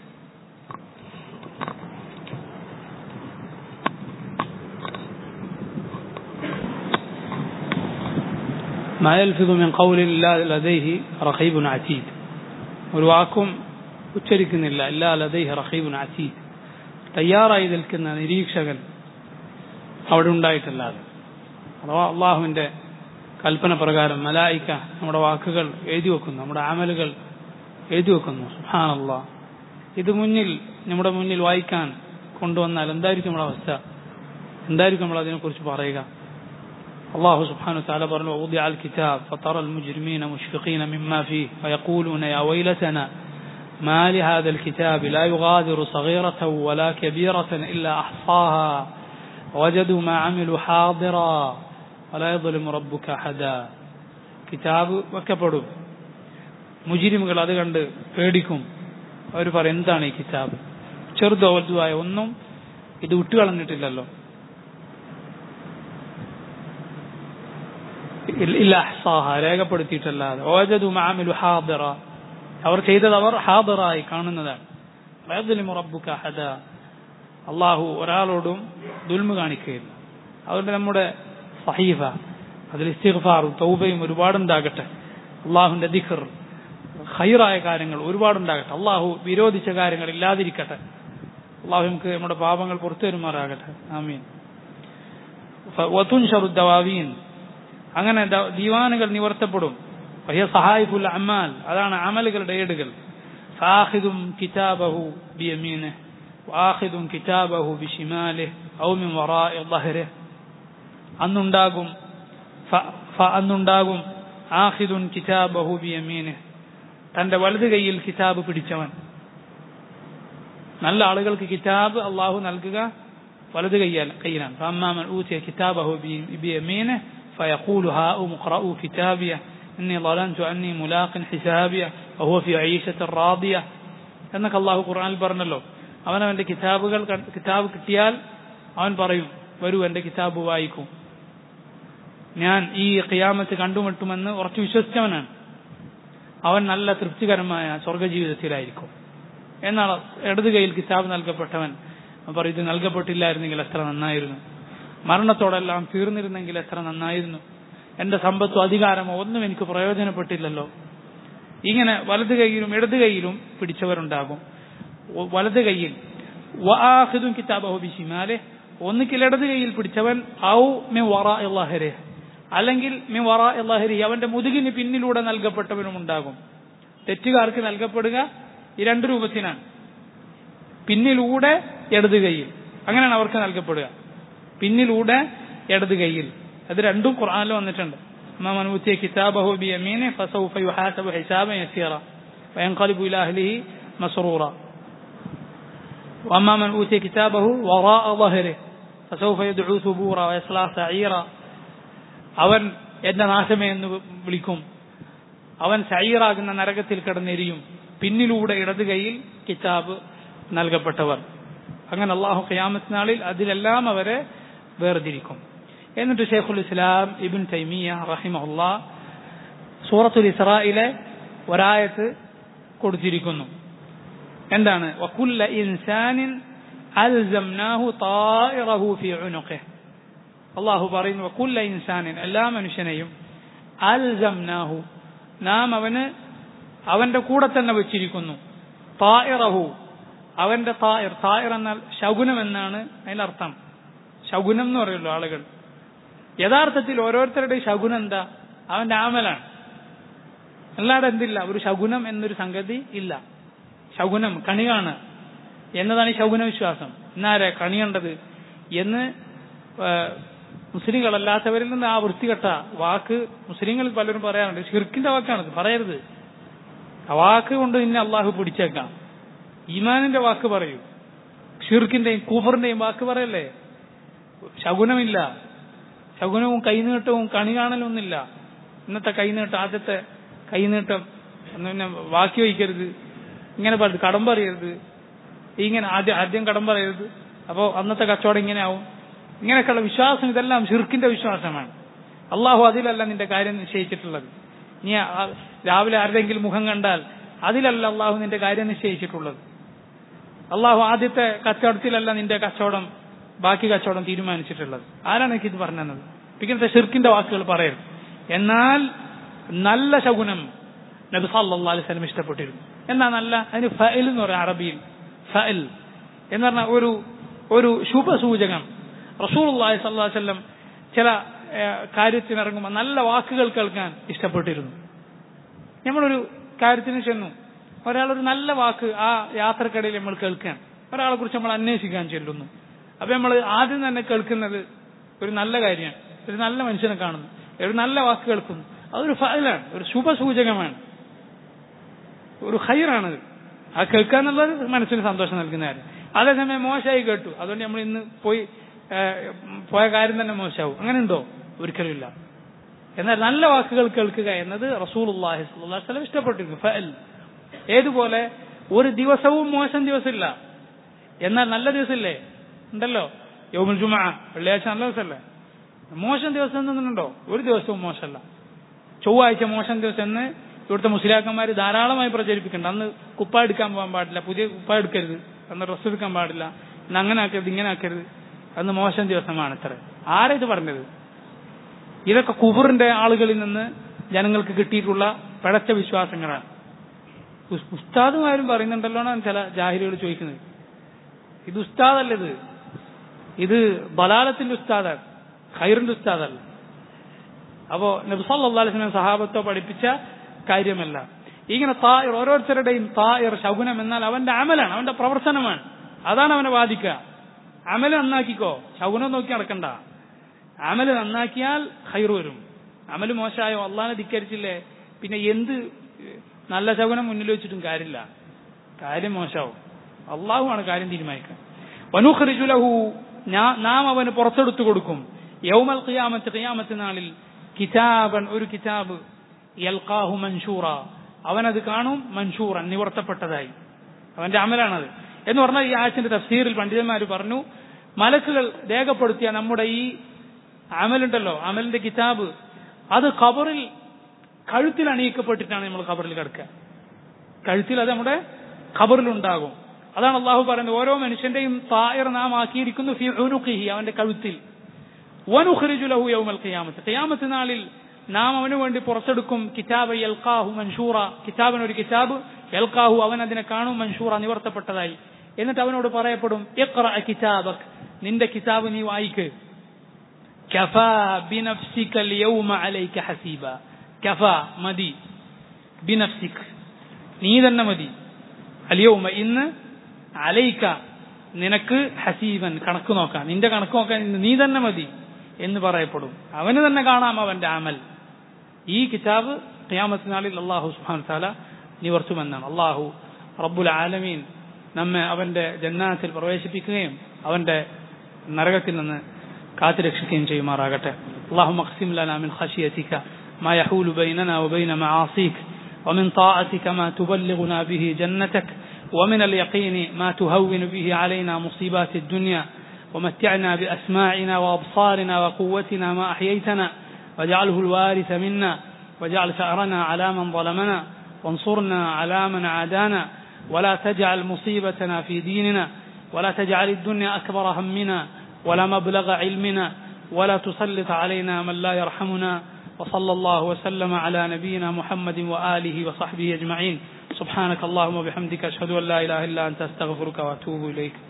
ما يلفظ من قول الله لديه رقيب عتيد ഒരു വാക്കും ഉച്ചരിക്കുന്നില്ല ഇല്ലാ ലദൈഹ് റഖീബുൻ അസീദ് തയ്യാറായി നിൽക്കുന്ന നിരീക്ഷകൻ അവിടെ ഉണ്ടായിട്ടല്ലാതെ അഥവാ അള്ളാഹുവിന്റെ കൽപ്പന പ്രകാരം മലായിക്ക നമ്മുടെ വാക്കുകൾ എഴുതി വെക്കുന്നു നമ്മുടെ ആമലുകൾ എഴുതി വെക്കുന്നു സുഹാൻ അള്ളാഹ് ഇത് മുന്നിൽ നമ്മുടെ മുന്നിൽ വായിക്കാൻ കൊണ്ടുവന്നാൽ എന്തായിരിക്കും നമ്മുടെ അവസ്ഥ എന്തായിരിക്കും നമ്മൾ അതിനെക്കുറിച്ച് പറയുക الله سبحانه وتعالى برنو وضع الكتاب فترى المجرمين مشفقين مما فيه ويقولون يا ويلتنا ما لهذا الكتاب لا يغادر صغيرة ولا كبيرة إلا أحصاها وجدوا ما عملوا حاضرا ولا يظلم ربك أحدا കിതാബ് വെക്കപ്പെടും മുജിരിമുകൾ അത് കണ്ട് പേടിക്കും അവർ പറയും എന്താണ് ഈ കിതാബ് ചെറുതോ വലുതുമായ ഒന്നും ഇത് വിട്ടുകളഞ്ഞിട്ടില്ലല്ലോ ഇല്ല അഹ്സാഹ രേഖപ്പെടുത്തിയിട്ടല്ലാതെ ഓജതു മാമിലു ഹാദിറ അവർ ചെയ്തത് അവർ ഹാദിറായി കാണുന്നതാണ് വയദ്ലിമു റബ്ബുക ഹദ അള്ളാഹു ഒരാളോടും ദുൽമ കാണിക്കുകയില്ല അതുകൊണ്ട് നമ്മുടെ സഹീഫ അതിൽ ഇസ്തിഗ്ഫാറും തൗബയും ഒരുപാടുണ്ടാകട്ടെ അള്ളാഹുവിന്റെ ദിഖർ ഹൈറായ കാര്യങ്ങൾ ഒരുപാടുണ്ടാകട്ടെ അള്ളാഹു വിരോധിച്ച കാര്യങ്ങൾ ഇല്ലാതിരിക്കട്ടെ അള്ളാഹു നമുക്ക് നമ്മുടെ പാപങ്ങൾ പുറത്തു വരുമാറാകട്ടെ ആമീൻ വതുൻഷറു ദവാവീൻ അങ്ങനെ ദ- ദീവാനുകൾ നിവർത്തപ്പെടും വഹിയ സഹായിഫുൽ അമാൽ അതാണ് അമലുകളുടെ ഏടുകൾ ഫാഹിദും കിതാബഹു ബിയമീനെ വാഹിദും കിതാബഹു ബിഷിമാലെ ഔമിൻ വറാഇ ളഹ്രെ അന്നുണ്ടാകും ഫ- ഫ- അന്നുണ്ടാകും ആഹിദുൻ കിതാബഹു ബിയമീനെ തന്റെ വലത് കൈയിൽ കിതാബ് പിടിച്ചവൻ നല്ല ആളുകൾക്ക് കിതാബ് അള്ളാഹു നൽകുക വലത് കയ്യാൽ കയ്യിലാണ് فأما من أوتي كتابه بي- بيمينه فيقول هاؤم اقرءوا كتابيه إني ظننت أني ملاق حسابيه وهو في عيشة راضية എന്നൊക്കെ അള്ളാഹു ഖുർആനിൽ പറഞ്ഞല്ലോ അവൻ അവന്റെ കിതാബുകൾ കണ്ട്- കിതാബ് കിട്ടിയാൽ അവൻ പറയും വരൂ എന്റെ കിതാബ് വായിക്കൂ ഞാൻ ഈ ഖിയാമത്ത് കണ്ടുമുട്ടുമെന്ന് ഉറച്ചു വിശ്വസിച്ചവനാണ് അവൻ നല്ല തൃപ്തികരമായ സ്വർഗജീവിതത്തിലായിരിക്കും എന്നാൽ ഇടത് കൈയിൽ കിതാബ് നൽകപ്പെട്ടവൻ അവൻ പറയും ഇത് നൽകപ്പെട്ടില്ലായിരുന്നെങ്കിൽ എത്ര നന്നായിരുന്നു മരണത്തോടെല്ലാം തീർന്നിരുന്നെങ്കിൽ എത്ര നന്നായിരുന്നു എന്റെ സമ്പത്തോ അധികാരമോ ഒന്നും എനിക്ക് പ്രയോജനപ്പെട്ടില്ലല്ലോ ഇങ്ങനെ വലത് കൈയിലും ഇടത് കൈയിലും പിടിച്ചവരുണ്ടാകും ഒ- വലത് കൈയിൽ വആഖിദുൻ കിതാബഹു ബിശിമാലെ ഒന്നുകിൽ ഇടത് കൈയിൽ പിടിച്ചവൻ ഔ മി വറാഇ ളഹ്രി അല്ലെങ്കിൽ മി വറാഇ ളഹ്രി അവന്റെ മുതുകിന് പിന്നിലൂടെ നൽകപ്പെട്ടവനും ഉണ്ടാകും തെറ്റുകാർക്ക് നൽകപ്പെടുക ഈ രണ്ട് രൂപത്തിനാണ് പിന്നിലൂടെ ഇടത് കൈയിൽ അങ്ങനെയാണ് അവർക്ക് നൽകപ്പെടുക പിന്നിലൂടെ ഇടത് കൈയിൽ അത് രണ്ടും ഖുർആനിൽ വന്നിട്ടുണ്ട് أما من أوتي كتابه بيمينه فسوف يحاسب حسابا يسيرا وينقلب إلى أهله مسرورا وأما من أوتي كتابه وراء ظهره فسوف يدعو ثبورا ويصلى سعيرا അവൻ എന്റെ നാശമേ എന്ന് വിളിക്കും അവൻ സൈറാകുന്ന നരകത്തിൽ കിടന്നെരിയും പിന്നിലൂടെ ഇടത് കൈയിൽ കിതാബ് നൽകപ്പെട്ടവർ അങ്ങനെ അള്ളാഹു ഖിയാമത്ത് നാളിൽ അതിലെല്ലാം അവരെ വേർതിരിക്കും എന്നിട്ട് ഷെയ്ഖുൽ ഇസ്ലാം ഇബിൻ തൈമിയ റഹിമഹുല്ല സൂറത്തുൽ ഇസ്രായിലെ ഒരായത്ത് കൊടുത്തിരിക്കുന്നു എന്താണ് വകുല്ല ഇൻസാനിൻ അൽസംനാഹു തായിറഹു ഫി ഉനുഖിഹ് അള്ളാഹു പറയുന്നു വകുല്ല ഇൻസാനിൻ എല്ലാ മനുഷ്യനെയും അൽസംനാഹു നാം അവന് അവന്റെ കൂടെ തന്നെ വെച്ചിരിക്കുന്നു തായിറഹു അവന്റെ തായിർ തായിർ എന്നാൽ ശകുനം എന്നാണ് അതിനർത്ഥം ശകുനം എന്ന് പറയുള്ളൂ ആളുകൾ യഥാർത്ഥത്തിൽ ഓരോരുത്തരുടെയും ശകുനം എന്താ അവന്റെ ആമലാണ് അല്ലാതെ എന്തില്ല ഒരു ശകുനം എന്നൊരു സംഗതി ഇല്ല ശകുനം കണി കാണുക എന്നതാണ് ഈ ശകുന വിശ്വാസം എന്നാരെ കണി കണ്ടത് എന്ന് ആ, മുസ്ലിങ്ങളല്ലാത്തവരിൽ നിന്ന് ആ വൃത്തികെട്ട വാക്ക് മുസ്ലിങ്ങളിൽ പലരും പറയാറുണ്ട് ഷിർക്കിന്റെ വാക്കാണത് പറയരുത് ആ വാക്ക് കൊണ്ട് നിന്നെ അള്ളാഹു പിടിച്ചേക്കാം ഈമാനിന്റെ വാക്ക് പറയൂ ഷിർക്കിന്റെയും കൂഫറിന്റെയും വാക്ക് പറയല്ലേ ശകുനമില്ല ശകുനവും കൈനീട്ടവും കണി കാണലൊന്നുമില്ല ഇന്നത്തെ കൈനീട്ടം ആദ്യത്തെ കൈനീട്ടം എന്ന് പിന്നെ ബാക്കി വയ്ക്കരുത് ഇങ്ങനെ പറയരുത് കടം പറയരുത് ഇങ്ങനെ ആദ്യം ആദ്യം കടം പറയരുത് അപ്പോൾ അന്നത്തെ കച്ചവടം ഇങ്ങനെ ആവും ഇങ്ങനെയൊക്കെയുള്ള വിശ്വാസം ഇതെല്ലാം ഷിർക്കിന്റെ വിശ്വാസമാണ് അള്ളാഹു അതിലല്ല നിന്റെ കാര്യം നിശ്ചയിച്ചിട്ടുള്ളത് നീ ആ- രാവിലെ ആരുടെങ്കിലും മുഖം കണ്ടാൽ അതിലല്ല അള്ളാഹു നിന്റെ കാര്യം നിശ്ചയിച്ചിട്ടുള്ളത് അള്ളാഹു ആദ്യത്തെ കച്ചവടത്തിലല്ല നിന്റെ കച്ചവടം ബാക്കി കച്ചവടം തീരുമാനിച്ചിട്ടുള്ളത് ആരാണ് എനിക്ക് ഇത് പറഞ്ഞു തന്നത് ഇങ്ങനത്തെ ഷിർക്കിന്റെ വാക്കുകൾ പറയരുത് എന്നാൽ നല്ല ശകുനം നബി സല്ലല്ലാഹു അലൈഹി വസല്ലം ഇഷ്ടപ്പെട്ടിരുന്നു എന്നാ നല്ല അതിന് ഫഅൽ എന്ന് പറയാം അറബിയിൽ ഫഅൽ എന്ന് പറഞ്ഞാൽ ഒരു ഒരു ശുഭസൂചകം റസൂലുള്ളാഹി സ്വല്ലല്ലാഹു അലൈഹി വസല്ലം ചില ഏഹ്, കാര്യത്തിനിറങ്ങുമ്പോൾ നല്ല വാക്കുകൾ കേൾക്കാൻ ഇഷ്ടപ്പെട്ടിരുന്നു നമ്മളൊരു കാര്യത്തിന് ചെന്നു ഒരാളൊരു നല്ല വാക്ക് ആ യാത്രക്കിടയിൽ നമ്മൾ കേൾക്കാൻ ഒരാളെ കുറിച്ച് നമ്മൾ അന്വേഷിക്കാൻ ചെല്ലുന്നു അപ്പൊ നമ്മൾ ആദ്യം തന്നെ കേൾക്കുന്നത് ഒരു നല്ല കാര്യമാണ് ഒരു നല്ല മനുഷ്യനെ കാണുന്നു ഒരു നല്ല വാക്ക് കേൾക്കുന്നു അതൊരു ഫയലാണ് ഒരു ശുഭസൂചകമാണ് ഒരു ഹൈറാണത് ആ കേൾക്കുക എന്നുള്ളത് മനസ്സിന് സന്തോഷം നൽകുന്ന കാര്യം അതേസമയം മോശമായി കേട്ടു അതുകൊണ്ട് നമ്മൾ ഇന്ന് പോയി ഏഹ്, പോയ കാര്യം തന്നെ മോശമാവും അങ്ങനെ ഉണ്ടോ ഒരിക്കലും ഇല്ല എന്നാൽ നല്ല വാക്കുകൾ കേൾക്കുക എന്നത് റസൂലുള്ളാഹി സ്വല്ലല്ലാഹു അലൈഹി വസല്ലം ഇഷ്ടപ്പെട്ടിരുന്നു ഫഅൽ ഏതുപോലെ ഒരു ദിവസവും മോശം ദിവസമില്ല എന്നാൽ നല്ല ദിവസമില്ലേ ഉണ്ടല്ലോ യൗമുൽ ജുമഅ വെള്ളിയാഴ്ച നല്ല ദിവസമല്ലേ മോശം ദിവസം എന്നൊന്നുണ്ടോ ഒരു ദിവസവും മോശമല്ല ചൊവ്വാഴ്ച മോശം ദിവസം എന്ന് ഇവിടുത്തെ മുസ്ലിയാക്കന്മാർ ധാരാളമായി പ്രചരിപ്പിക്കുന്നുണ്ട് അന്ന് കുപ്പ എടുക്കാൻ പോകാൻ പാടില്ല പുതിയ കുപ്പ എടുക്കരുത് അന്ന് ഡ്രസ്സ് എടുക്കാൻ പാടില്ല ഇന്ന് അങ്ങനെ ആക്കരുത് ഇങ്ങനെ ആക്കരുത് അന്ന് മോശം ദിവസമാണ് ഇത്ര ആരാ ഇത് പറഞ്ഞത് ഇതൊക്കെ കുബറിന്റെ ആളുകളിൽ നിന്ന് ജനങ്ങൾക്ക് കിട്ടിയിട്ടുള്ള പിഴച്ച വിശ്വാസങ്ങളാണ് ഉസ്- ഉസ്താദുമാരും പറയുന്നുണ്ടല്ലോ എന്നാണ് ചില ജാഹിലുകൾ ചോദിക്കുന്നത് ഇത് ഉസ്താദല്ലത് ഇത് ബലാലത്തിന്റെ ഉസ്താദാണ് ഖൈറിന്റെ ഉസ്താദല്ല അപ്പോ നബ്സല്ലാസ്ലം സഹാബത്തോ പഠിപ്പിച്ച കാര്യമല്ല ഇങ്ങനെ തായർ ഓരോരുത്തരുടെയും തായർ ശകുനം എന്നാൽ അവന്റെ അമലാണ് അവന്റെ പ്രവർത്തനമാണ് അതാണ് അവനെ ബാധിക്കുക അമല് നന്നാക്കിക്കോ ശകുനം നോക്കി നടക്കണ്ട അമല് നന്നാക്കിയാൽ ഖൈർ വരും അമല് മോശമായോ അള്ളാനെ ധിക്കരിച്ചില്ലേ പിന്നെ എന്ത് നല്ല ശകുനം മുന്നിൽ വെച്ചിട്ടും കാര്യമില്ല കാര്യം മോശമാവും അള്ളാഹുവാണ് കാര്യം തീരുമാനിക്കുക വനുഖറിജുലഹു നാം അവന് പുറത്തെടുത്തു കൊടുക്കും യൗമൽ ഖിയാമത്ത് ഖിയാമത്ത് നാളിൽ കിതാബൻ ഒരു കിതാബ് യൽഖാഹു മൻഷൂറ അവനത് കാണും മൻഷൂറൻ നിവർത്തപ്പെട്ടതായി അവന്റെ അമലാണത് എന്ന് പറഞ്ഞാൽ ഈ ആയത്തിന്റെ തഫ്സീറിൽ പണ്ഡിതന്മാർ പറഞ്ഞു മലക്കുകൾ രേഖപ്പെടുത്തിയ നമ്മുടെ ഈ അമലുണ്ടല്ലോ അമലിന്റെ കിതാബ് അത് ഖബറിൽ കഴുത്തിൽ അണിയിക്കപ്പെട്ടിട്ടാണ് നമ്മൾ ഖബറിൽ കിടക്കുക കഴുത്തിൽ അത് നമ്മുടെ ഖബറിലുണ്ടാകും അതാണ് അള്ളാഹു പറയുന്നത് ഓരോ മനുഷ്യന്റെയും തായർ നാം ആക്കിയിരിക്കുന്നു ഫി ഉനുഖിഹി അവന്റെ കഴുത്തിൽ വനുഖ്രിജു ലഹു യൗമൽ ഖിയാമത്ത് ഖിയാമത്ത് നാളിൽ നാം അവന് വേണ്ടി പുറത്തെടുക്കും കിതാബ് യൽഖാഹു മൻഷൂറ കിതാബിന് ഒരു കിതാബ് യൽഖാഹു അവൻ അതിനെ കാണും മൻഷൂറ നിവർത്തപ്പെട്ടതായി എന്നിട്ട് അവനോട് പറയപ്പെടും ഇഖ്റ കിതാബക് നിന്റെ കിതാബ് നീ വായിക്ക് കഫാ ബിനഫ്സിക اليوم عليك حسيبا കഫാ മതി ബിനഫ്സിക് നീ തന്നെ മതി അലിയൗമ ഇന്ന് അലൈക്ക നിനക്ക് ഹസീബൻ കണക്ക് നോക്കാൻ നിന്റെ കണക്ക് നോക്കാൻ ഇന്ന് നീ തന്നെ മതി എന്ന് പറയപ്പെടും അവന് തന്നെ കാണാം അവന്റെ അമൽ ഈ കിതാബ് ഖിയാമത്ത് നാളിൽ അള്ളാഹു സുഹാൻ താല നിവർത്തുമെന്നാണ് അള്ളാഹു റബ്ബുൽ ആലമീൻ നമ്മെ അവന്റെ ജന്നാത്തിൽ പ്രവേശിപ്പിക്കുകയും അവന്റെ നരകത്തിൽ നിന്ന് കാത്തുരക്ഷിക്കുകയും ചെയ്യുമാറാകട്ടെ അള്ളാഹു മഖ്സിം ലന മിൻ ഖശിയതിക ما يحول بيننا وبين معاصيك ومن طاعتك ما تبلغنا به جنتك ومن اليقين ما تهون به علينا مصيبات الدنيا ومتعنا بأسماعنا وأبصارنا وقوتنا ما أحييتنا واجعله الوارث منا واجعل ثأرنا على من ظلمنا وانصرنا على من عادانا ولا تجعل مصيبتنا في ديننا ولا تجعل الدنيا أكبر همنا ولا مبلغ علمنا ولا تسلط علينا من لا يرحمنا وصلى الله وسلم على نبينا محمد وآله وصحبه أجمعين سبحانك اللهم وبحمدك أشهد أن لا إله إلا أنت أستغفرك وأتوب إليك